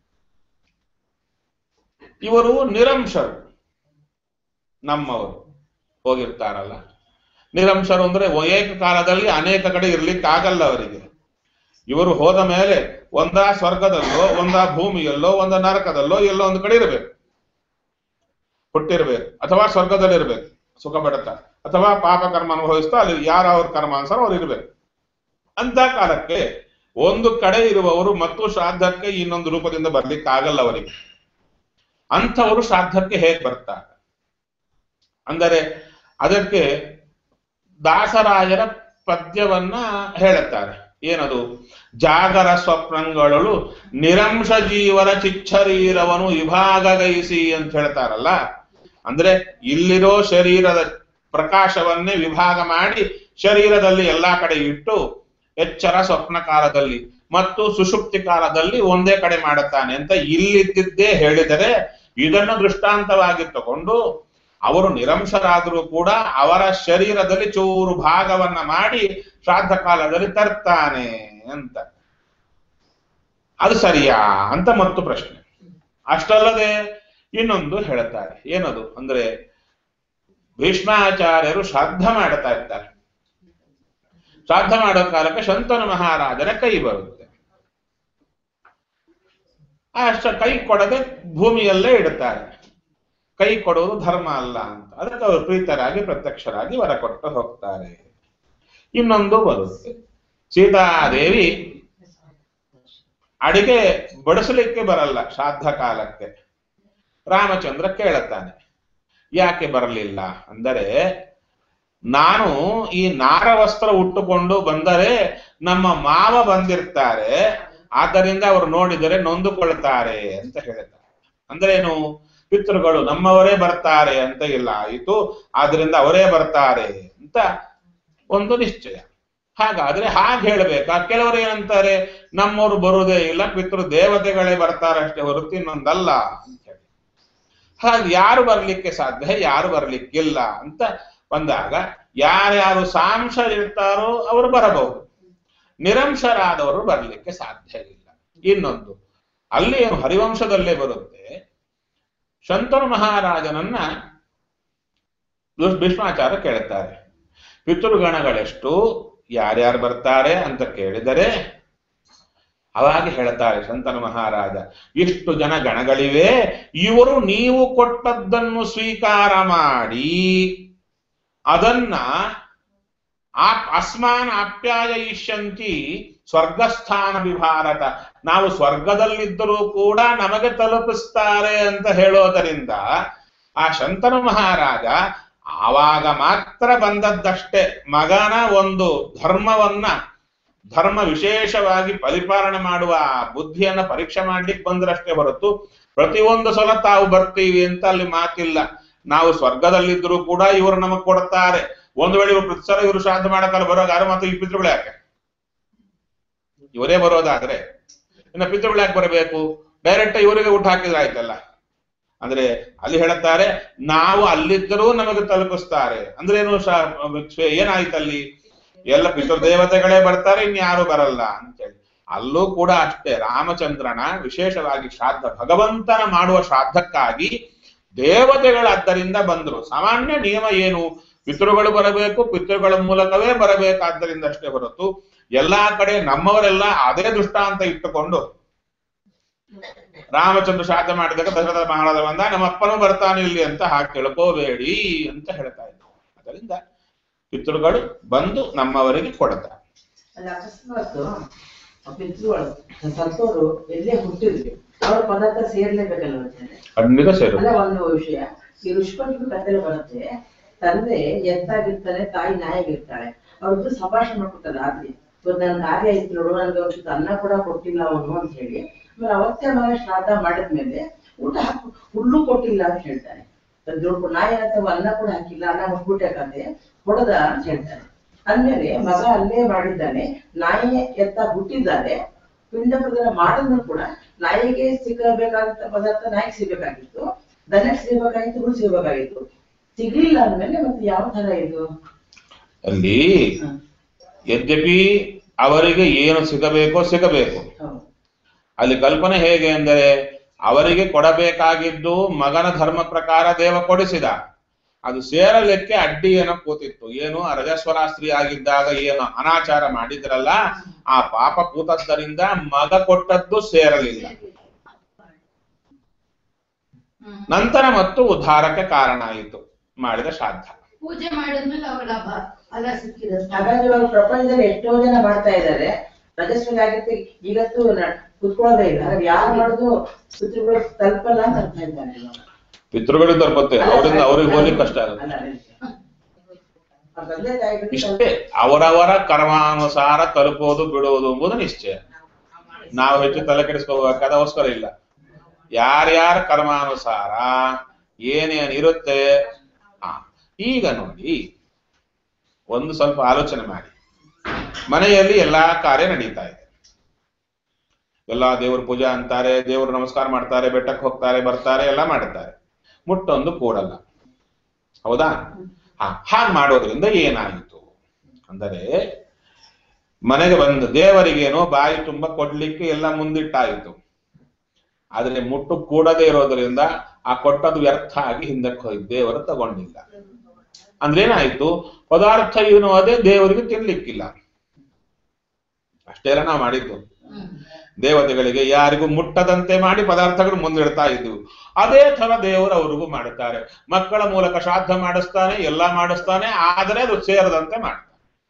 ಇವರು ನಿರಂಶರು ನಮ್ಮವರು ಹೋಗಿರ್ತಾರಲ್ಲ ನಿರಂಶರು ಅಂದ್ರೆ ಏಕ ಕಾಲದಲ್ಲಿ ಅನೇಕ ಕಡೆ ಇರ್ಲಿಕ್ಕೆ ಆಗಲ್ಲ ಅವರಿಗೆ ಇವರು ಹೋದ ಮೇಲೆ ಒಂದ ಸ್ವರ್ಗದಲ್ಲೋ ಒಂದ ಭೂಮಿಯಲ್ಲೋ ಒಂದ ನರಕದಲ್ಲೋ ಎಲ್ಲೋ ಒಂದು ಕಡೆ ಇರಬೇಕು ಹುಟ್ಟಿರ್ಬೇಕು ಅಥವಾ ಸ್ವರ್ಗದಲ್ಲಿ ಇರ್ಬೇಕು ಸುಖ ಪಡುತ್ತಾ ಅಥವಾ ಪಾಪ ಕರ್ಮ ಅನುಭವಿಸ್ತಾ ಅಲ್ಲಿ ಯಾರ ಅವ್ರ ಕರ್ಮ ಅನುಸಾರ ಅವ್ರು ಇರ್ಬೇಕು ಅಂತ ಕಾಲಕ್ಕೆ ಒಂದು ಕಡೆ ಇರುವವರು ಮತ್ತು ಶ್ರಾದ್ದಕ್ಕೆ ಇನ್ನೊಂದು ರೂಪದಿಂದ ಬರ್ಲಿಕ್ಕೆ ಆಗಲ್ಲ ಅವರಿಗೆ ಅಂಥವರು ಶ್ರಾದ್ದಕ್ಕೆ ಹೇಗೆ ಬರ್ತಾರೆ ಅಂದರೆ ಅದಕ್ಕೆ ದಾಸರಾಯರ ಪದ್ಯವನ್ನ ಹೇಳುತ್ತಾರೆ ಏನದು ಜಾಗರ ಸ್ವಪ್ನಗಳು ನಿರಂಶ ಜೀವರ ಚಿಚ್ಚರೀರವನು ವಿಭಾಗಗೈಸಿ ಅಂತ ಹೇಳ್ತಾರಲ್ಲ ಅಂದ್ರೆ ಇಲ್ಲಿರೋ ಶರೀರದ ಪ್ರಕಾಶವನ್ನೇ ವಿಭಾಗ ಮಾಡಿ ಶರೀರದಲ್ಲಿ ಎಲ್ಲಾ ಕಡೆ ಇಟ್ಟು ಎಚ್ಚರ ಸ್ವಪ್ನ ಕಾಲದಲ್ಲಿ ಮತ್ತು ಸುಷುಪ್ತಿ ಕಾಲದಲ್ಲಿ ಒಂದೇ ಕಡೆ ಮಾಡುತ್ತಾನೆ ಅಂತ ಇಲ್ಲಿದ್ದಿದ್ದೇ ಹೇಳಿದರೆ ಇದನ್ನು ದೃಷ್ಟಾಂತವಾಗಿ ತಗೊಂಡು ಅವರು ನಿರಂಶರಾದರೂ ಕೂಡ ಅವರ ಶರೀರದಲ್ಲಿ ಚೂರು ಭಾಗವನ್ನ ಮಾಡಿ ಶ್ರಾದ್ದ ಕಾಲದಲ್ಲಿ ತರ್ತಾನೆ ಅಂತ ಅದು ಸರಿಯಾ ಅಂತ ಮತ್ತು ಪ್ರಶ್ನೆ ಅಷ್ಟಲ್ಲದೆ ಇನ್ನೊಂದು ಹೇಳ್ತಾರೆ ಏನದು ಅಂದ್ರೆ ಭೀಷ್ಮಾಚಾರ್ಯರು ಶ್ರಾದ್ದ ಮಾಡ್ತಾ ಇರ್ತಾರೆ ಶ್ರಾದ್ದ ಮಾಡೋ ಕಾಲಕ್ಕೆ ಶಂತನು ಮಹಾರಾಜನ ಕೈ ಬರುತ್ತೆ ಅಷ್ಟ ಕೈ ಕೊಡದೆ ಭೂಮಿಯಲ್ಲೇ ಇಡುತ್ತಾರೆ ಕೈ ಕೊಡುವುದು ಧರ್ಮ ಅಲ್ಲ ಅಂತ ಅದಕ್ಕೆ ಅವರು ಪ್ರೀತರಾಗಿ ಪ್ರತ್ಯಕ್ಷರಾಗಿ ವರ ಕೊಟ್ಟು ಹೋಗ್ತಾರೆ ಇನ್ನೊಂದು ಬರುತ್ತೆ ಸೀತಾದೇವಿ ಅಡಿಗೆ ಬಡಿಸಲಿಕ್ಕೆ ಬರಲ್ಲ ಶ್ರಾದ್ದ ಕಾಲಕ್ಕೆ ರಾಮಚಂದ್ರ ಕೇಳುತ್ತಾನೆ ಯಾಕೆ ಬರಲಿಲ್ಲ ಅಂದರೆ ನಾನು ಈ ನಾರ ವಸ್ತ್ರ ಉಟ್ಟುಕೊಂಡು ಬಂದರೆ ನಮ್ಮ ಮಾವ ಬಂದಿರ್ತಾರೆ ಆದ್ದರಿಂದ ಅವರು ನೋಡಿದರೆ ನೊಂದುಕೊಳ್ತಾರೆ ಅಂತ ಹೇಳ್ತಾರೆ ಅಂದ್ರೆ ಏನು ಪಿತೃಗಳು ನಮ್ಮವರೇ ಬರ್ತಾರೆ ಅಂತ ಇಲ್ಲ ಆಯಿತು ಆದ್ರಿಂದ ಅವರೇ ಬರ್ತಾರೆ ಅಂತ ಒಂದು ನಿಶ್ಚಯ ಹಾಗಾದ್ರೆ ಹಾಗೆ ಹೇಳ್ಬೇಕಾ ಕೆಲವರು ಏನಂತಾರೆ ನಮ್ಮವರು ಬರುವುದೇ ಇಲ್ಲ ಪಿತೃ ದೇವತೆಗಳೇ ಬರ್ತಾರೆ ಅಷ್ಟೇ ಹೊರತು ಇನ್ನೊಂದಲ್ಲ ಅಂತ ಹೇಳಿ ಹಾಗೆ ಯಾರು ಬರ್ಲಿಕ್ಕೆ ಸಾಧ್ಯ ಯಾರು ಬರ್ಲಿಕ್ಕಿಲ್ಲ ಅಂತ ಬಂದಾಗ ಯಾರ್ಯಾರು ಸಾಂಶರಿರ್ತಾರೋ ಅವರು ಬರಬಹುದು ನಿರಂಶರಾದವರು ಬರ್ಲಿಕ್ಕೆ ಸಾಧ್ಯ ಇಲ್ಲ ಇನ್ನೊಂದು ಅಲ್ಲಿ ಏನು ಹರಿವಂಶದಲ್ಲೇ ಬರುತ್ತೆ ಶಂತನು ಮಹಾರಾಜನನ್ನ ಭೀಷ್ಮಾಚಾರ ಕೇಳುತ್ತಾರೆ ಪಿತೃಗಣಗಳೆಷ್ಟು ಯಾರ್ಯಾರು ಬರ್ತಾರೆ ಅಂತ ಕೇಳಿದರೆ ಅವಾಗ ಹೇಳ್ತಾರೆ ಶಂತನು ಮಹಾರಾಜ ಇಷ್ಟು ಜನ ಗಣಗಳಿವೆ ಇವರು ನೀವು ಕೊಟ್ಟದ್ದನ್ನು ಸ್ವೀಕಾರ ಮಾಡಿ ಅದನ್ನ ಆ ಅಸ್ಮಾನ್ ಆಪ್ಯಾಯಯಿಷ್ಯಂತಿ ಸ್ವರ್ಗಸ್ಥಾನ ವಿಭಾರತ ನಾವು ಸ್ವರ್ಗದಲ್ಲಿದ್ದರೂ ಕೂಡ ನಮಗೆ ತಲುಪಿಸ್ತಾರೆ ಅಂತ ಹೇಳೋದರಿಂದ ಆ ಶಂತನು ಮಹಾರಾಜ ಆವಾಗ ಮಾತ್ರ ಬಂದದ್ದಷ್ಟೇ ಮಗನ ಒಂದು ಧರ್ಮವನ್ನ ಧರ್ಮ ವಿಶೇಷವಾಗಿ ಪರಿಪಾಲನೆ ಮಾಡುವ ಆ ಬುದ್ಧಿಯನ್ನ ಪರೀಕ್ಷೆ ಮಾಡ್ಲಿಕ್ಕೆ ಬಂದ್ರಷ್ಟೇ ಹೊರತು ಪ್ರತಿಯೊಂದು ಸಲ ತಾವು ಬರ್ತೀವಿ ಅಂತ ಅಲ್ಲಿ ಮಾತಿಲ್ಲ ನಾವು ಸ್ವರ್ಗದಲ್ಲಿದ್ದರೂ ಕೂಡ ಇವರು ನಮಗ್ ಕೊಡ್ತಾರೆ ಒಂದು ವೇಳೆ ಇವರು ಪ್ರತಿ ಸಲ ಇವರು ಶ್ರಾದ್ದ ಮಾಡಕ್ಕಲ್ಲ ಬರೋಗ ಯಾರು ಮತ್ತು ಈ ಪಿತೃಗಳು ಯಾಕೆ ಇವರೇ ಬರೋದಾದ್ರೆ ಇನ್ನು ಪಿತೃಗಳು ಯಾಕೆ ಬರಬೇಕು ಡೈರೆಕ್ಟ್ ಇವರಿಗೆ ಊಟ ಹಾಕಿದ್ರೆ ಆಯ್ತಲ್ಲ ಅಂದ್ರೆ ಅಲ್ಲಿ ಹೇಳುತ್ತಾರೆ ನಾವು ಅಲ್ಲಿದ್ದರೂ ನಮಗೆ ತಲುಪಿಸ್ತಾರೆ ಅಂದ್ರೆ ಏನು ಶಾ- ಏನಾಯ್ತಲ್ಲಿ ಎಲ್ಲ ಪಿತೃ ದೇವತೆಗಳೇ ಬರ್ತಾರೆ ಇನ್ಯಾರು ಬರಲ್ಲ ಅಂತೇಳಿ ಅಲ್ಲೂ ಕೂಡ ಅಷ್ಟೇ ರಾಮಚಂದ್ರನ ವಿಶೇಷವಾಗಿ ಶ್ರಾದ್ದ ಭಗವಂತನ ಮಾಡುವ ಶ್ರಾದ್ದಕ್ಕಾಗಿ ದೇವತೆಗಳು ಆದ್ದರಿಂದ ಬಂದ್ರು ಸಾಮಾನ್ಯ ನಿಯಮ ಏನು ಪಿತೃಗಳು ಬರಬೇಕು ಪಿತೃಗಳ ಮೂಲಕವೇ ಬರಬೇಕಾದ್ದರಿಂದ ಅಷ್ಟೇ ಹೊರತು ಎಲ್ಲಾ ಕಡೆ ನಮ್ಮವರೆಲ್ಲ ಅದೇ ದೃಷ್ಟಾಂತ ಇಟ್ಟುಕೊಂಡು ರಾಮಚಂದ್ರ ಶ್ರಾದ್ದ ಮಾಡಿದಾಗ ದಶರಥ ಮಹಾರಾಜ ಬಂದ ನಮ್ಮ ಅಪ್ಪನೂ ಬರ್ತಾನೆ ಇಲ್ಲಿ ಅಂತ ಹಾಗೆ ತಿಳ್ಕೋಬೇಡಿ ಅಂತ ಹೇಳ್ತಾ ಇದ್ರು ಅದರಿಂದ ಪಿತೃಗಳು ಬಂದು ನಮ್ಮವರಿಗೆ ಕೊಡ್ತಾರೆ ಅಲ್ಲ ಅಕಸ್ಮಾತ್ ಆ ಪಿತೃಗಳು ಸತ್ತೋರು ಎಲ್ಲೇ ಹುಟ್ಟಿದ್ರು ಅವ್ರ ಪದಾರ್ಥ ಸೇರ್ಲೇಬೇಕಲ್ಲ ಅಂತಾನೆ ಖಂಡಿತ ಸೇರು ಅಲ್ಲ ಒಂದು ವಿಷಯ ಈ ಋಷಿಪಂಚಮಿ ಕಥೆಯಲ್ಲಿ ಬರುತ್ತೆ ತಂದೆ ಎತ್ತಾಗಿರ್ತಾನೆ ತಾಯಿ ನಾಯಾಗಿರ್ತಾಳೆ ಅವ್ರದ್ದು ಸಂಭಾಷಣೆ ಮಾಡ್ಕೊತಾರೆ ರಾತ್ರಿ ಇವತ್ತು ನನ್ನ ಕಾರ್ಯ ಇತ್ತು ನೋಡು ನನ್ಗೆ ಒಂದು ತುತ್ತು ಅನ್ನ ಕೂಡ ಕೊಟ್ಟಿಲ್ಲ ಅವನು ಅಂತ ಹೇಳಿ ಆಮೇಲೆ ಅವತ್ತೇ ಮಗ ಶ್ರಾದ್ದ ಮಾಡಿದ್ಮೇಲೆ ಊಟ ಹಾಕು ಹುಲ್ಲು ಕೊಟ್ಟಿಲ್ಲ ಅಂತ ಹೇಳ್ತಾನೆ ದುಡ್ಡು ನಾಯಿ ಅಥವಾ ಅನ್ನ ಕೂಡ ಹಾಕಿಲ್ಲ ಅನ್ನ ಮುಟ್ಬಿಟ್ಟೆ ಕತೆ ಹೊಡೆದ ಅಂತ ಹೇಳ್ತಾನೆ ಅಂದ್ಮೇಲೆ ಮಗ ಅಲ್ಲೇ ಮಾಡಿದ್ದಾನೆ ನಾಯಿ ಎತ್ತ ಹುಟ್ಟಿದ್ದಾರೆ ಪಿಂಡ ಪ್ರದಾನ ಮಾಡಿದ್ರು ಕೂಡ ನಾಯಿಗೆ ಸಿಗಬೇಕಾದಂತ ಪದಾರ್ಥ ನಾಯಿಗೆ ಸಿಗ್ಬೇಕಾಗಿತ್ತು ದನಕ್ಕೆ ಸಿಗ್ಬೇಕಾಗಿತ್ತು ಹುಳು ಸಿಗ್ಬೇಕಾಗಿತ್ತು ಸಿಗ್ಲಿಲ್ಲ ಅಂದ್ಮೇಲೆ ಮತ್ತೆ ಯಾವ ತರ ಇದು ಅಲ್ಲಿ ಹ, ಯದ್ಯಪಿ ಅವರಿಗೆ ಏನು ಸಿಗಬೇಕೋ ಸಿಗಬೇಕು ಹೌದು. ಅಲ್ಲಿ ಕಲ್ಪನೆ ಹೇಗೆ ಅಂದರೆ ಅವರಿಗೆ ಕೊಡಬೇಕಾಗಿದ್ದು ಮಗನ ಧರ್ಮ ಪ್ರಕಾರ ದೇವ ಕೊಡಿಸಿದ ಅದು ಸೇರಲಿಕ್ಕೆ ಅಡ್ಡಿ ಏನೋ ಕೂತಿತ್ತು ಏನು ರಜಸ್ವರಾಸ್ತ್ರಿ ಆಗಿದ್ದಾಗ ಏನು ಅನಾಚಾರ ಮಾಡಿದ್ರಲ್ಲ ಆ ಪಾಪ ಕೂತದ್ದರಿಂದ ಮಗ ಕೊಟ್ಟದ್ದು ಸೇರಲಿಲ್ಲ ನಂತರ ಮತ್ತು ಉದ್ಧಾರಕ್ಕೆ ಕಾರಣ ಆಯಿತು ಮಾಡಿದ ಶ್ರಾದ್ದ ಪೂಜೆ ಮಾಡಿದ್ಮೇಲೆ ಅವಳ ಫಲ ಸಿಕ್ಕಿದ ಹಾಗಾಗಿ ಇವಾಗ ಪ್ರಪಂಚದಲ್ಲಿ ಎಷ್ಟೋ ಜನ ಮಾಡ್ತಾ ಇದ್ದಾರೆ ರಜಸ್ವಲಿ ಆಗಿರುತ್ತೆ ಈಗಂತೂ ನ- ಕುತ್ಕೊಳ್ಳೋದೇ ಇಲ್ಲ ಹಾಗಾಗಿ ಯಾರು ಮಾಡುದು ಪಿತೃಗಳು ತಲುಪಲ್ಲ ಅಂತ ಅರ್ಥ ಇದ್ದಾರೆ ಇವಾಗ. ಪಿತೃಗಳಿಂದ ಬರುತ್ತೆ ಅವರಿಂದ ಅವ್ರಿಗೆ ಹೋಗ್ಲಿಕ್ಕೆ ಕಷ್ಟ ಆಗುತ್ತೆ ಅಲ್ಲ, ಅದೇ ವಿಷಯ. ಆ ತಂದೆ ತಾಯಿಗಳಿಗೆ ಇಷ್ಟೇ ಅವರವರ ಕರ್ಮಾನುಸಾರ ತಲುಪುವುದು ಬಿಡುವುದು ಎಂಬುದು ನಿಶ್ಚಯ ನಾವು ಹೆಚ್ಚು ತಲೆ ಕೆಡಿಸ್ಕೋಬೇಕಾದ ಅವಸರ ಇಲ್ಲ ಯಾರ್ಯಾರ ಕರ್ಮಾನುಸಾರ ಏನೇನ್ ಇರುತ್ತೆ ಆ ಈಗ ನೋಡಿ ಒಂದು ಸ್ವಲ್ಪ ಆಲೋಚನೆ ಮಾಡಿ ಮನೆಯಲ್ಲಿ ಎಲ್ಲಾ ಕಾರ್ಯ ನಡೀತಾ ಇದೆ ಎಲ್ಲಾ ದೇವ್ರ ಪೂಜೆ ಅಂತಾರೆ ದೇವ್ರ ನಮಸ್ಕಾರ ಮಾಡ್ತಾರೆ ಬೆಟ್ಟಕ್ಕೆ ಹೋಗ್ತಾರೆ ಬರ್ತಾರೆ ಎಲ್ಲ ಮಾಡ್ತಾರೆ ಮುಟ್ಟೊಂದು ಕೂಡಲ್ಲ ಹೌದಾ ಹಾ ಹಾಗೆ ಮಾಡೋದ್ರಿಂದ ಏನಾಯಿತು ಅಂದರೆ ಮನೆಗೆ ಬಂದ ದೇವರಿಗೇನೋ ಬಾಯಿ ತುಂಬ ಕೊಡ್ಲಿಕ್ಕೆ ಎಲ್ಲ ಮುಂದಿಟ್ಟಾಯಿತು ಆದ್ರೆ ಮುಟ್ಟು ಕೂಡದೇ ಇರೋದ್ರಿಂದ ಆ ಕೊಟ್ಟದ್ದು ವ್ಯರ್ಥ ಆಗಿ ಹಿಂದಕ್ಕೆ ಹೋಗಿ ದೇವರು ತಗೊಂಡಿಲ್ಲ ಅಂದ್ರೆ ಏನಾಯ್ತು ಪದಾರ್ಥ ಏನು ಅದೇ ದೇವರಿಗೆ ತಿನ್ಲಿಕ್ಕಿಲ್ಲ ಅಷ್ಟೆಲ್ಲ ನಾವು ಮಾಡಿದ್ದು ದೇವತೆಗಳಿಗೆ ಯಾರಿಗೂ ಮುಟ್ಟದಂತೆ ಮಾಡಿ ಪದಾರ್ಥಗಳು ಮುಂದಿಡ್ತಾ ಇದ್ವು ಅದೇ ತರ ದೇವರು ಅವ್ರಿಗೂ ಮಾಡುತ್ತಾರೆ ಮಕ್ಕಳ ಮೂಲಕ ಶ್ರಾದ್ದ ಮಾಡಿಸ್ತಾನೆ ಎಲ್ಲ ಮಾಡಿಸ್ತಾನೆ ಆದರೆ ಅದು ಸೇರದಂತೆ ಮಾಡ್ತಾನೆ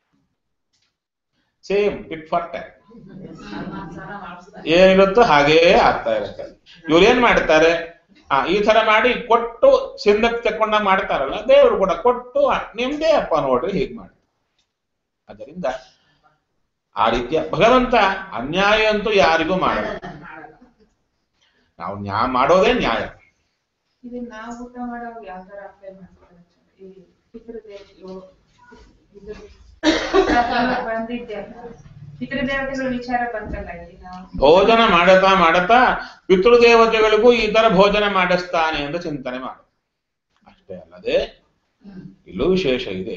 ಸೇಮ್ ಪಿಟ್ ಫಾರ್ ಟ್ಯಾಕ್ ಏನಿರುತ್ತೋ ಹಾಗೇ ಆಗ್ತಾ ಇರುತ್ತೆ ಇವ್ರು ಏನ್ ಮಾಡ್ತಾರೆ ಆ ಈ ತರ ಮಾಡಿ ಕೊಟ್ಟು ಸಿಂಧಕ್ ತಕೊಂಡ ಮಾಡ್ತಾರಲ್ಲ ದೇವರು ಕೂಡ ಕೊಟ್ಟು ಆ, ನಿಮ್ದೇ ಅಪ್ಪ ನೋಡ್ರಿ ಹೀಗ್ ಮಾಡಿ ಅದರಿಂದ ಆ ರೀತಿಯ ಭಗವಂತ ಅನ್ಯಾಯ ಅಂತೂ ಯಾರಿಗೂ ಮಾಡಲ್ಲ ನಾವು ನ್ಯಾಯ ಮಾಡೋದೇ ನ್ಯಾಯ ಇದು ನಾವು ಊಟ ಮಾಡೋ ಯಾವ ತರ ಅಪ್ಲೈ ಮಾಡ್ತಾರೆ ಈ ಪಿತೃದೇವ ಇವು- ಇದು ಬಂದಿದ್ದೆ ಪಿತೃದೇವತೆಗಳ ವಿಚಾರ ಬಂತಲ್ಲ ಇಲ್ಲಿ ನಾವು ಭೋಜನ ಮಾಡತಾ ಮಾಡತಾ ಪಿತೃದೇವತೆಗಳಿಗೂ ಈ ತರ ಭೋಜನ ಮಾಡಿಸ್ತಾನೆ ಅಂತ ಚಿಂತನೆ ಮಾಡು ಅಷ್ಟೇ ಅಲ್ಲದೆ ಇಲ್ಲೂ ವಿಶೇಷ ಇದೆ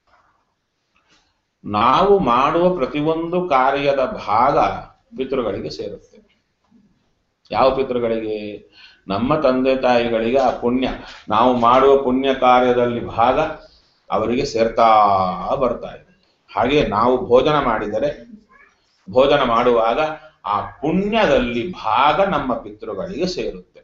ನಾವು ಮಾಡುವ ಪ್ರತಿಯೊಂದು ಕಾರ್ಯದ ಭಾಗ ಪಿತೃಗಳಿಗೆ ಸೇರುತ್ತೆ ಯಾವ ಪಿತೃಗಳಿಗೆ ನಮ್ಮ ತಂದೆ ತಾಯಿಗಳಿಗೆ ಆ ಪುಣ್ಯ ನಾವು ಮಾಡುವ ಪುಣ್ಯ ಕಾರ್ಯದಲ್ಲಿ ಭಾಗ ಅವರಿಗೆ ಸೇರ್ತಾ ಬರ್ತಾ ಇದೆ ಹಾಗೆ ನಾವು ಭೋಜನ ಮಾಡಿದರೆ ಭೋಜನ ಮಾಡುವಾಗ ಆ ಪುಣ್ಯದಲ್ಲಿ ಭಾಗ ನಮ್ಮ ಪಿತೃಗಳಿಗೆ ಸೇರುತ್ತೆ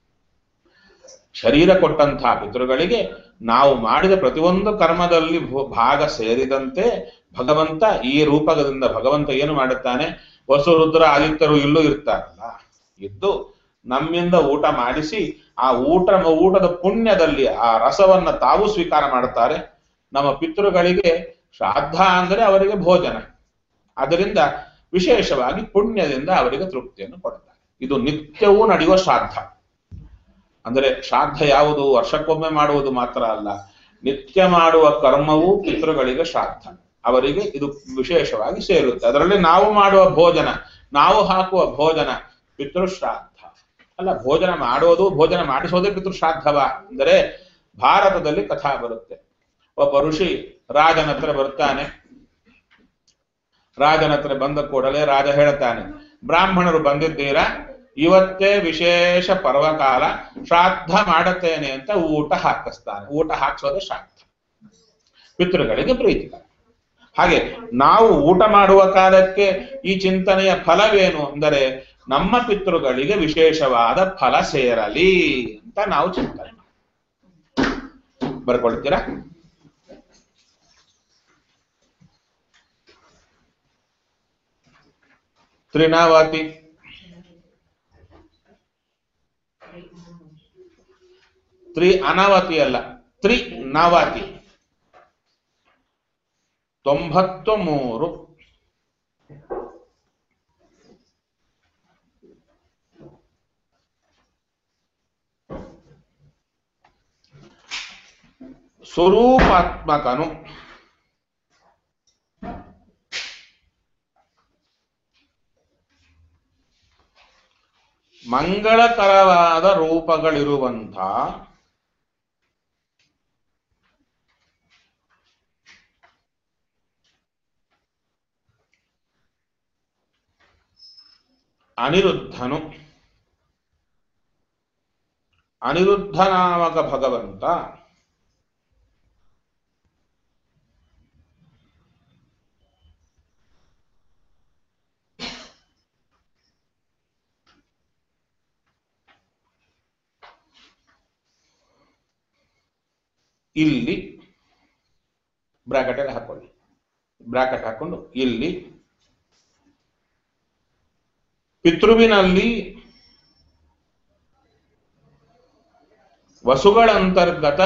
ಶರೀರ ಕೊಟ್ಟಂತಹ ಪಿತೃಗಳಿಗೆ ನಾವು ಮಾಡಿದ ಪ್ರತಿಯೊಂದು ಕರ್ಮದಲ್ಲಿ ಭೋ- ಭಾಗ ಸೇರಿದಂತೆ ಭಗವಂತ ಈ ರೂಪದಿಂದ ಭಗವಂತ ಏನು ಮಾಡುತ್ತಾನೆ ವಸು ರುದ್ರ ಆದಿತ್ಯರು ಇಲ್ಲೂ ಇರ್ತಾರಲ್ಲ ಇದ್ದು ನಮ್ಮಿಂದ ಊಟ ಮಾಡಿಸಿ ಆ ಊಟ ಊಟದ ಪುಣ್ಯದಲ್ಲಿ ಆ ರಸವನ್ನ ತಾವು ಸ್ವೀಕಾರ ಮಾಡುತ್ತಾರೆ ನಮ್ಮ ಪಿತೃಗಳಿಗೆ ಶ್ರಾದ್ದ ಅಂದ್ರೆ ಅವರಿಗೆ ಭೋಜನ ಅದರಿಂದ ವಿಶೇಷವಾಗಿ ಪುಣ್ಯದಿಂದ ಅವರಿಗೆ ತೃಪ್ತಿಯನ್ನು ಕೊಡುತ್ತಾರೆ ಇದು ನಿತ್ಯವೂ ನಡೆಯುವ ಶ್ರಾದ್ದ ಅಂದರೆ ಶ್ರಾದ್ದ ಯಾವುದು ವರ್ಷಕ್ಕೊಮ್ಮೆ ಮಾಡುವುದು ಮಾತ್ರ ಅಲ್ಲ ನಿತ್ಯ ಮಾಡುವ ಕರ್ಮವು ಪಿತೃಗಳಿಗೆ ಶ್ರಾದ್ದ ಅವರಿಗೆ ಇದು ವಿಶೇಷವಾಗಿ ಸೇರುತ್ತೆ ಅದರಲ್ಲಿ ನಾವು ಮಾಡುವ ಭೋಜನ ನಾವು ಹಾಕುವ ಭೋಜನ ಪಿತೃಶ್ರಾದ್ದ ಅಲ್ಲ ಭೋಜನ ಮಾಡೋದು ಭೋಜನ ಮಾಡಿಸೋದೇ ಪಿತೃಶ್ರಾದ್ದವ ಅಂದರೆ ಭಾರತದಲ್ಲಿ ಕಥಾ ಬರುತ್ತೆ ಒಬ್ಬ ಋಷಿ ರಾಜನ ಹತ್ರ ಬರ್ತಾನೆ ರಾಜನ ಹತ್ರ ಬಂದ ಕೂಡಲೇ ರಾಜ ಹೇಳ್ತಾನೆ ಬ್ರಾಹ್ಮಣರು ಬಂದಿದ್ದೀರಾ ಇವತ್ತೇ ವಿಶೇಷ ಪರ್ವಕಾಲ ಶ್ರಾದ್ದ ಮಾಡುತ್ತೇನೆ ಅಂತ ಊಟ ಹಾಕಿಸ್ತಾನೆ ಊಟ ಹಾಕಿಸೋದೇ ಶ್ರಾದ್ದ ಪಿತೃಗಳಿಗೆ ಪ್ರೀತಿಕರ ಹಾಗೆ ನಾವು ಊಟ ಮಾಡುವ ಕಾಲಕ್ಕೆ ಈ ಚಿಂತನೆಯ ಫಲವೇನು ಅಂದರೆ ನಮ್ಮ ಪಿತೃಗಳಿಗೆ ವಿಶೇಷವಾದ ಫಲ ಸೇರಲಿ ಅಂತ ನಾವು ಚಿಂತನೆ ಮಾಡ್ತೀವಿ. ಬರ್ಕೊಳ್ತೀರಾ ತ್ರಿನಾವತಿ ತ್ರಿ ಅನಾವತಿ ಅಲ್ಲ ತ್ರಿ ನಾವತಿ ತೊಂಬತ್ತು ಮೂರು ಸ್ವರೂಪಾತ್ಮಕನು ಮಂಗಳಕರವಾದ ರೂಪಗಳಿರುವಂಥ ಅನಿರುದ್ಧನು ಅನಿರುದ್ಧ ನಾಮಕ ಭಗವಂತ ಇಲ್ಲಿ ಬ್ರಾಕೆಟ್ ಹಾಕೊಳ್ಳಿ ಬ್ರಾಕೆಟ್ ಹಾಕೊಂಡು ಇಲ್ಲಿ ಪಿತೃವಿನಲ್ಲಿ ವಸುಗಳ ಅಂತರ್ಗತ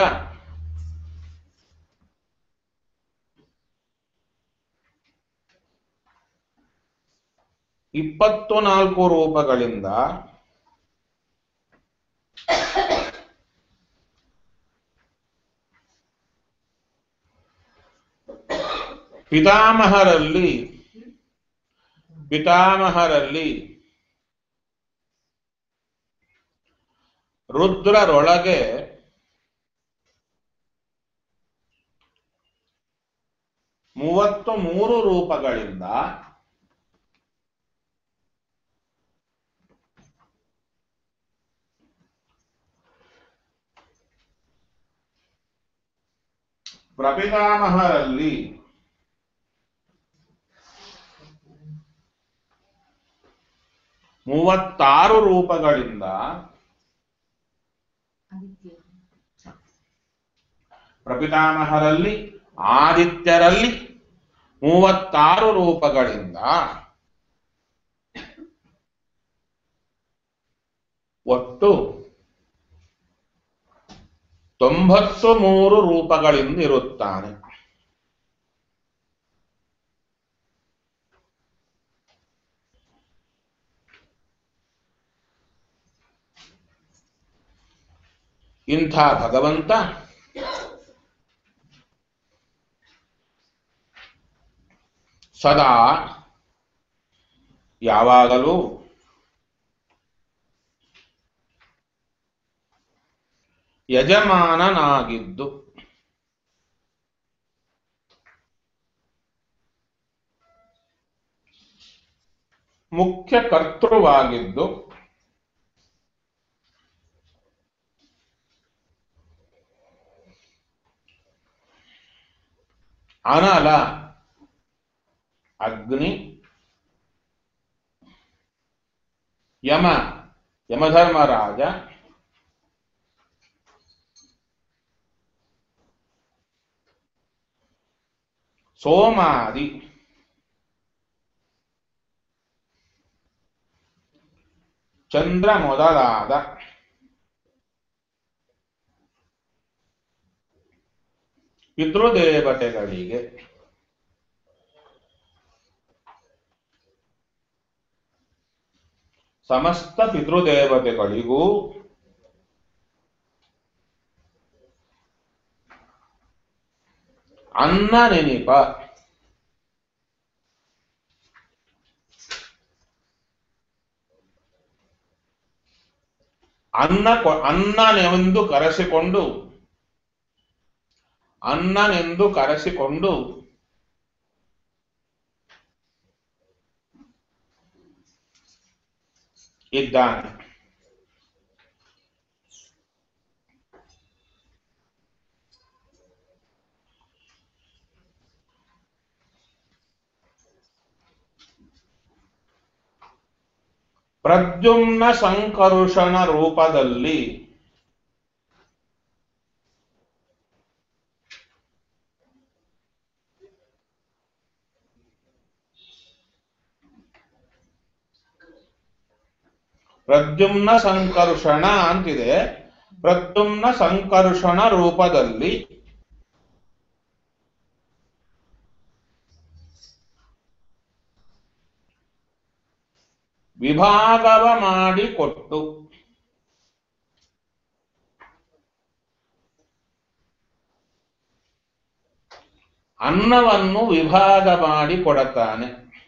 ಇಪ್ಪತ್ತು ನಾಲ್ಕು ರೂಪಗಳಿಂದ ಪಿತಾಮಹರಲ್ಲಿ ಪಿತಾಮಹರಲ್ಲಿ ರುದ್ರರೊಳಗೆ ಮೂವತ್ತು ಮೂರು ರೂಪಗಳಿಂದ ಪ್ರಪಿತಾಮಹರಲ್ಲಿ ಮೂವತ್ತಾರು ರೂಪಗಳಿಂದ ಪ್ರಪಿತಾಮಹರಲ್ಲಿ ಆದಿತ್ಯರಲ್ಲಿ ಮೂವತ್ತಾರು ರೂಪಗಳಿಂದ ಒಟ್ಟು ತೊಂಬತ್ತು ಮೂರು ರೂಪಗಳಿಂದ ಇರುತ್ತಾನೆ ಇಂಥ ಭಗವಂತ ಸದಾ ಯಾವಾಗಲೂ ಯಜಮಾನನಾಗಿದ್ದು ಮುಖ್ಯ ಕರ್ತೃವಾಗಿದ್ದು ಅನಲ ಅಗ್ನಿ ಯಮ ಯಮಧರ್ಮರಾಜ ಸೋಮಾದಿ ಚಂದ್ರ ಮೊದಲಾದ ಪಿತೃದೇವತೆಗಳಿಗೆ ಸಮಸ್ತ ಪಿತೃದೇವತೆಗಳಿಗೂ ಅನ್ನ ನೆನಿಪ ಅನ್ನ ಕೊ- ಅನ್ನನೆಂದು ಕರೆಸಿಕೊಂಡು ಅನ್ನನೆಂದು ಕರೆಸಿಕೊಂಡು ಇದ್ದಾನೆ ಪ್ರದ್ಯುಮ್ನ ಸಂಕರುಷಣ ರೂಪದಲ್ಲಿ ಪ್ರದ್ಯುಮ್ನ ಸಂಕರ್ಷಣ ಅಂತಿದೆ ಪ್ರದ್ಯುಮ್ನ ಸಂಕರ್ಷಣ ರೂಪದಲ್ಲಿ ವಿಭಾಗವ ಮಾಡಿಕೊಟ್ಟು ಅನ್ನವನ್ನು ವಿಭಾಗ ಮಾಡಿ ಕೊಡುತ್ತಾನೆ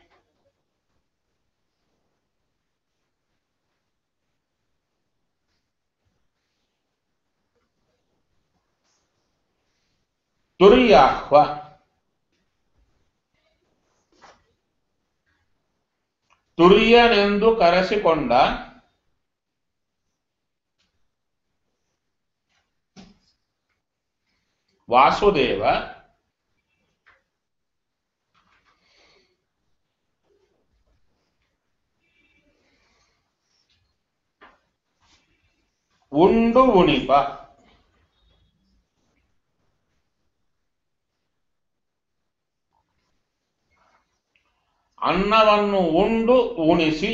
ತುರಿಯಾಹ್ವ ತುರಿಯನೆಂದು ಕರೆಸಿಕೊಂಡ ವಾಸುದೇವ ಉಂಡು ಉಣಿಪ ಅನ್ನವನ್ನು ಉಂಡು ಉಣಿಸಿ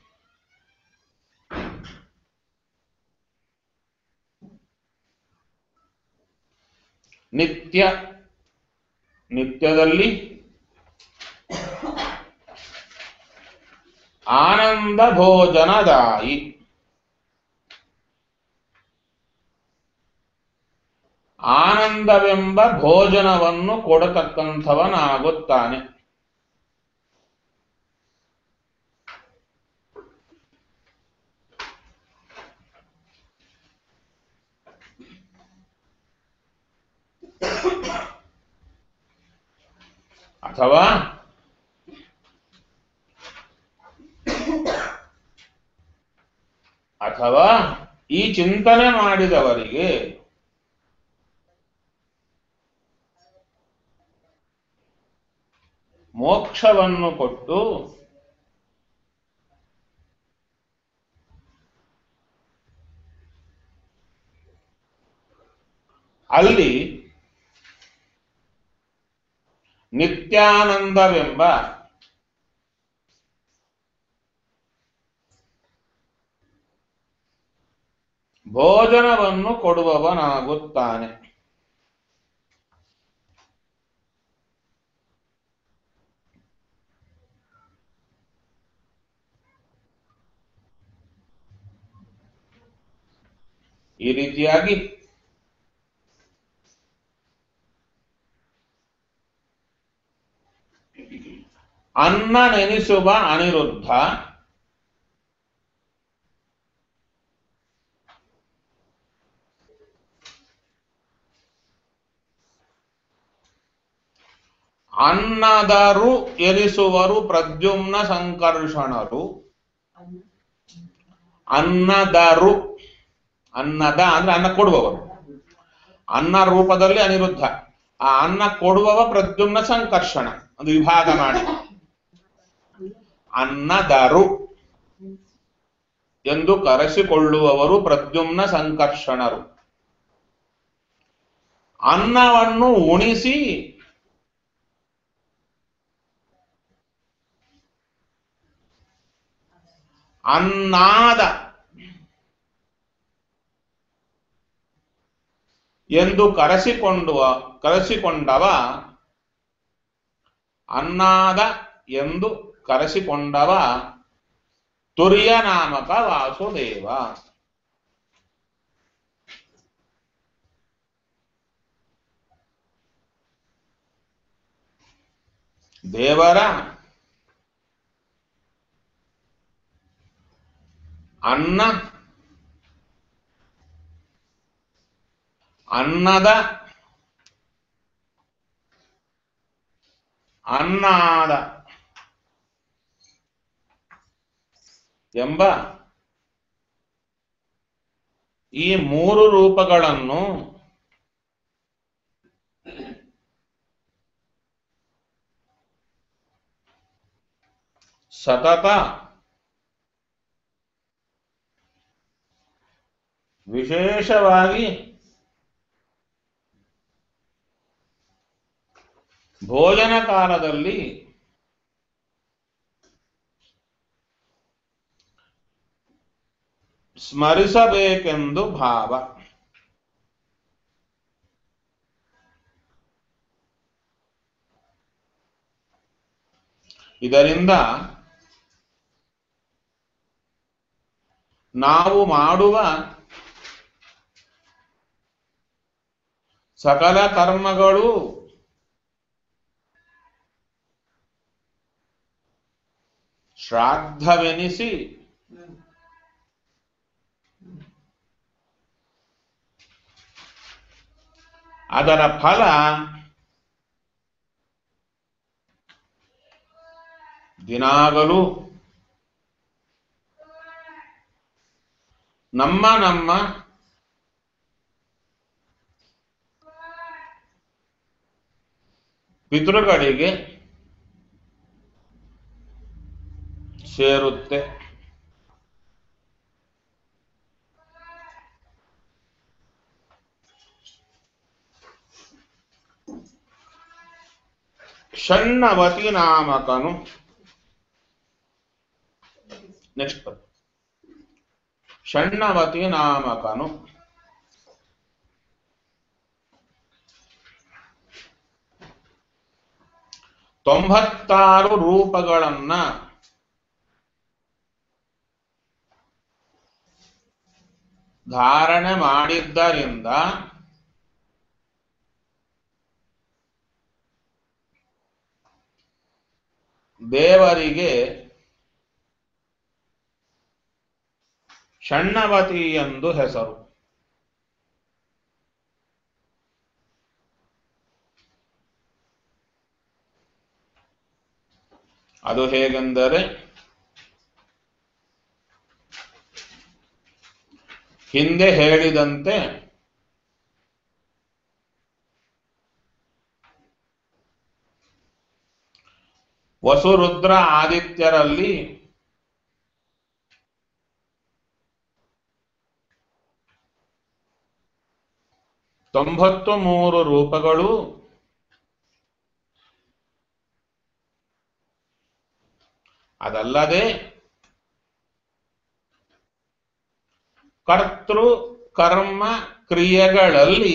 ನಿತ್ಯ ನಿತ್ಯದಲ್ಲಿ ಆನಂದ ಭೋಜನದಾಯಿ ಆನಂದವೆಂಬ ಭೋಜನವನ್ನು ಕೊಡತಕ್ಕಂಥವನಾಗುತ್ತಾನೆ ಅಥವಾ ಅಥವಾ ಈ ಚಿಂತನೆ ಮಾಡಿದವರಿಗೆ ಮೋಕ್ಷವನ್ನು ಕೊಟ್ಟು ಅಲ್ಲಿ ನಿತ್ಯಾನಂದವೆಂಬ ಭೋಜನವನ್ನು ಕೊಡುವವನಾಗುತ್ತಾನೆ ಈ ರೀತಿಯಾಗಿ ಅನ್ನ ನೆನೆಸುವ ಅನಿರುದ್ಧ ಅನ್ನದರು ಎನಿಸುವರು ಪ್ರದ್ಯುಮ್ನ ಸಂಕರ್ಷಣರು ಅನ್ನದರು ಅನ್ನದ ಅಂದ್ರೆ ಅನ್ನ ಕೊಡುವವರು ಅನ್ನ ರೂಪದಲ್ಲಿ ಅನಿರುದ್ಧ ಆ ಅನ್ನ ಕೊಡುವವ ಪ್ರದ್ಯುಮ್ನ ಸಂಕರ್ಷಣ ಒಂದು ವಿಭಾಗ ಮಾಡಿ ಅನ್ನದರು ಎಂದು ಕರೆಸಿಕೊಳ್ಳುವವರು ಪ್ರದ್ಯುಮ್ನ ಸಂಕರ್ಷಣರು ಅನ್ನವನ್ನು ಉಣಿಸಿ ಅನ್ನಾದ ಎಂದು ಕರೆಸಿಕೊಂಡುವ ಕರೆಸಿಕೊಂಡವ ಅನ್ನಾದ ಎಂದು ಕರೆಸಿಕೊಂಡವ ತುರಿಯ ನಾಮಕ ವಾಸುದೇವ ದೇವರ ಅನ್ನ ಅನ್ನದ ಅನ್ನಾದ ಎಂಬ ಈ ಮೂರು ರೂಪಗಳನ್ನು ಸತತ ವಿಶೇಷವಾಗಿ ಭೋಜನ ಕಾಲದಲ್ಲಿ ಸ್ಮರಿಸಬೇಕೆಂದು ಭಾವ ಇದರಿಂದ ನಾವು ಮಾಡುವ ಸಕಲ ಕರ್ಮಗಳು ಶ್ರಾದ್ದವೆನಿಸಿ ಅದರ ಫಲ ದಿನಾಗಲೂ ನಮ್ಮ ನಮ್ಮ ಪಿತೃಗಳಿಗೆ ಸೇರುತ್ತೆ ಷಣ್ಣವತಿ ನಾಮಕನು ನೆಕ್ಸ್ಟ್ ಷಣ್ಣವತಿ ನಾಮಕನು ತೊಂಬತ್ತಾರು ರೂಪಗಳನ್ನ ಧಾರಣೆ ಮಾಡಿದ್ದರಿಂದ ದೇವರಿಗೆ ಷಣ್ಣವತಿ ಎಂದು ಹೆಸರು ಅದು ಹೇಗೆಂದರೆ ಹಿಂದೆ ಹೇಳಿದಂತೆ ವಸುರುದ್ರ ಆದಿತ್ಯರಲ್ಲಿ ತೊಂಬತ್ತು ಮೂರು ರೂಪಗಳು ಅದಲ್ಲದೆ ಕರ್ತೃ ಕರ್ಮ ಕ್ರಿಯೆಗಳಲ್ಲಿ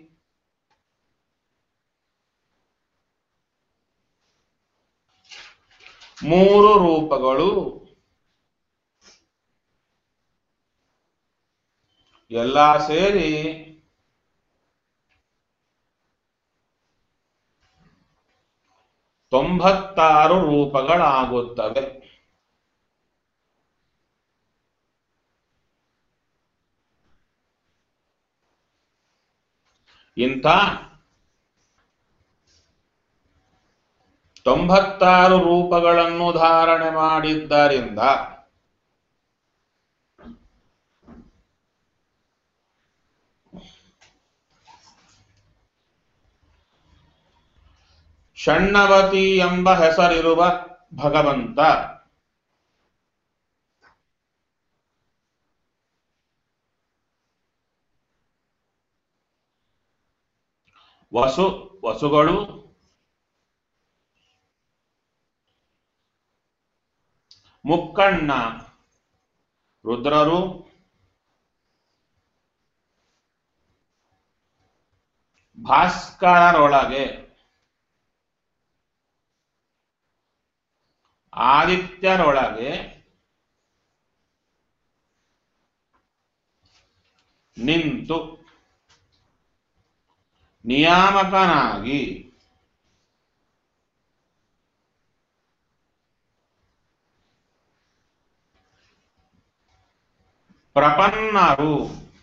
ಮೂರು ರೂಪಗಳು ಎಲ್ಲ ಸೇರಿ ತೊಂಬತ್ತಾರು ರೂಪಗಳಾಗುತ್ತವೆ ಇಂಥ ತೊಂಬತ್ತಾರು ರೂಪಗಳನ್ನು ಧಾರಣೆ ಮಾಡಿದ್ದರಿಂದ ಷಣ್ಣವತಿ ಎಂಬ ಹೆಸರಿರುವ ಭಗವಂತ ವಸು ವಸುಗಳು ಮುಕ್ಕಣ್ಣ ರುದ್ರರು ಭಾಸ್ಕರರೊಳಗೆ ಆದಿತ್ಯರೊಳಗೆ ನಿಂತು ನಿಯಾಮಕನಾಗಿ ಪ್ರಪನ್ನರು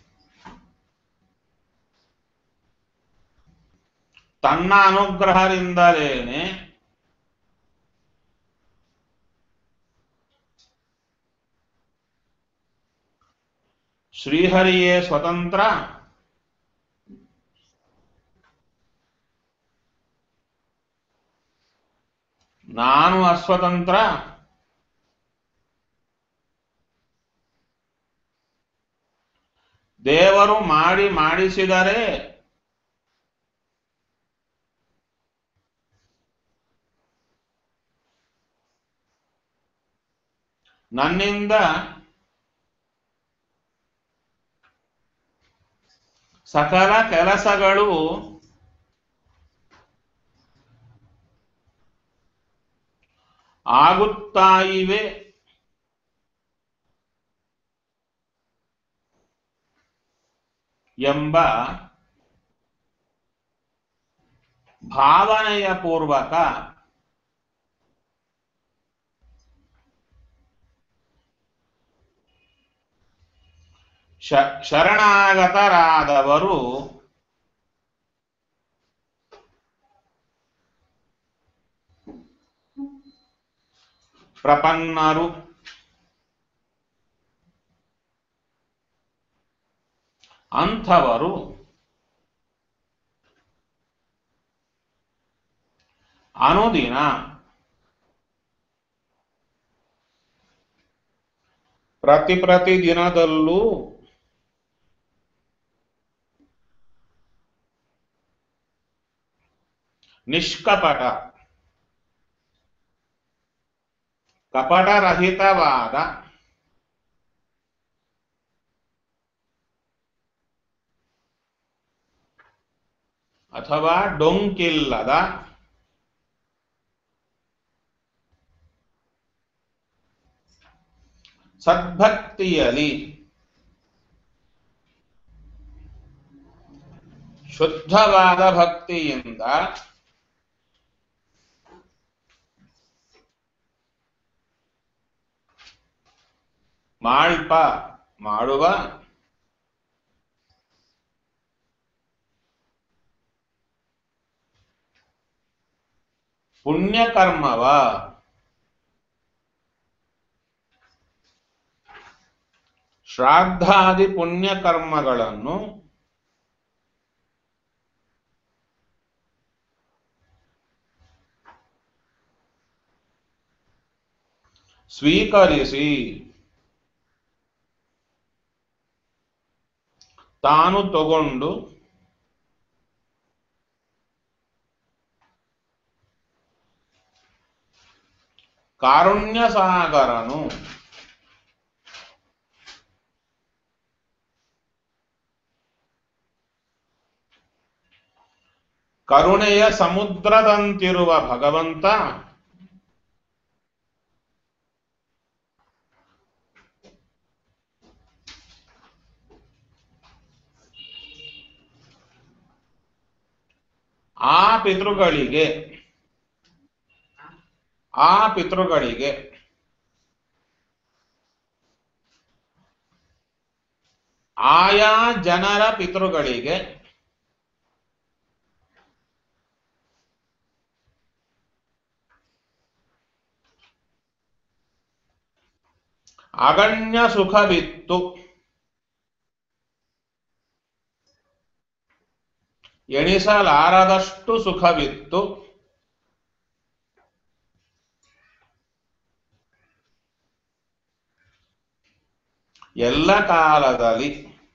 ತನ್ನ ಅನುಗ್ರಹದಿಂದಲೇನೆ ಶ್ರೀಹರಿಯೇ ಸ್ವತಂತ್ರ ನಾನು ಅಸ್ವತಂತ್ರ ದೇವರು ಮಾಡಿ ಮಾಡಿಸಿದರೆ ನನ್ನಿಂದ ಸಕಲ ಕೆಲಸಗಳು ಆಗುತ್ತಾ ಇವೆ ಎಂಬ ಭಾವನೆಯ ಪೂರ್ವಕ ಶ ಶರಣಾಗತರಾದವರು ಪ್ರಪನ್ನರು ಅಂಥವರು ಅನುದಿನ ಪ್ರತಿ ಪ್ರತಿ ದಿನದಲ್ಲೂ ನಿಷ್ಕಪಟ ಕಪಟರಹಿತವಾದ ಅಥವಾ ಡೊಂಕಿಲ್ಲದ ಸದ್ಭಕ್ತಿಯಲಿ ಶುದ್ಧವಾದ ಭಕ್ತಿಯಿಂದ ಮಾಳ್ಪ ಮಾಡುವ ಪುಣ್ಯಕರ್ಮವ ಶ್ರಾದ್ದಾದಿ ಪುಣ್ಯಕರ್ಮಗಳನ್ನು ಸ್ವೀಕರಿಸಿ ತಾನು ತಗೊಂಡು ಕಾರುಣ್ಯ ಸಾಗರನು ಕರುಣೆಯ ಸಮುದ್ರದಂತಿರುವ ಭಗವಂತ ಆ ಪಿತೃಗಳಿಗೆ ಆ ಪಿತೃಗಳಿಗೆ ಆಯಾ ಜನರ ಪಿತೃಗಳಿಗೆ ಅಗಣ್ಯ ಸುಖವಿತ್ತು ಎಣಿಸಲಾರದಷ್ಟು ಸುಖವಿತ್ತು ಎಲ್ಲ ಕಾಲದಲ್ಲಿ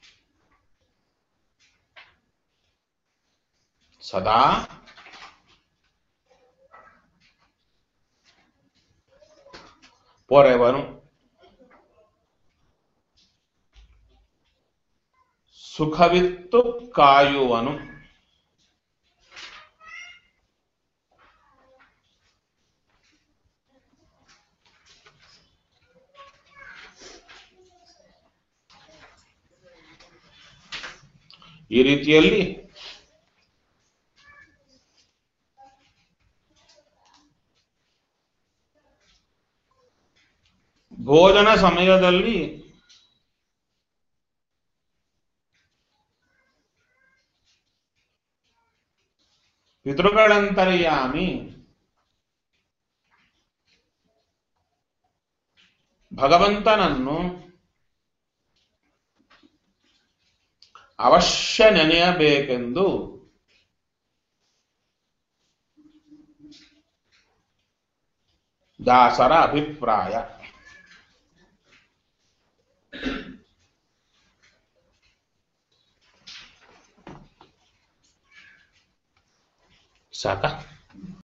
ಸದಾ ಪೊರೆವನು ಸುಖವಿತ್ತು ಕಾಯುವನು ಈ ರೀತಿಯಲ್ಲಿ ಭೋಜನ ಸಮಯದಲ್ಲಿ ಪಿತೃಗಳಂತರ್ಯಾಮಿ ಭಗವಂತನನ್ನು ಅವಶ್ಯ ನೆನೆಯಬೇಕೆಂದು ದಾಸರ ಅಭಿಪ್ರಾಯ ಸಾಕ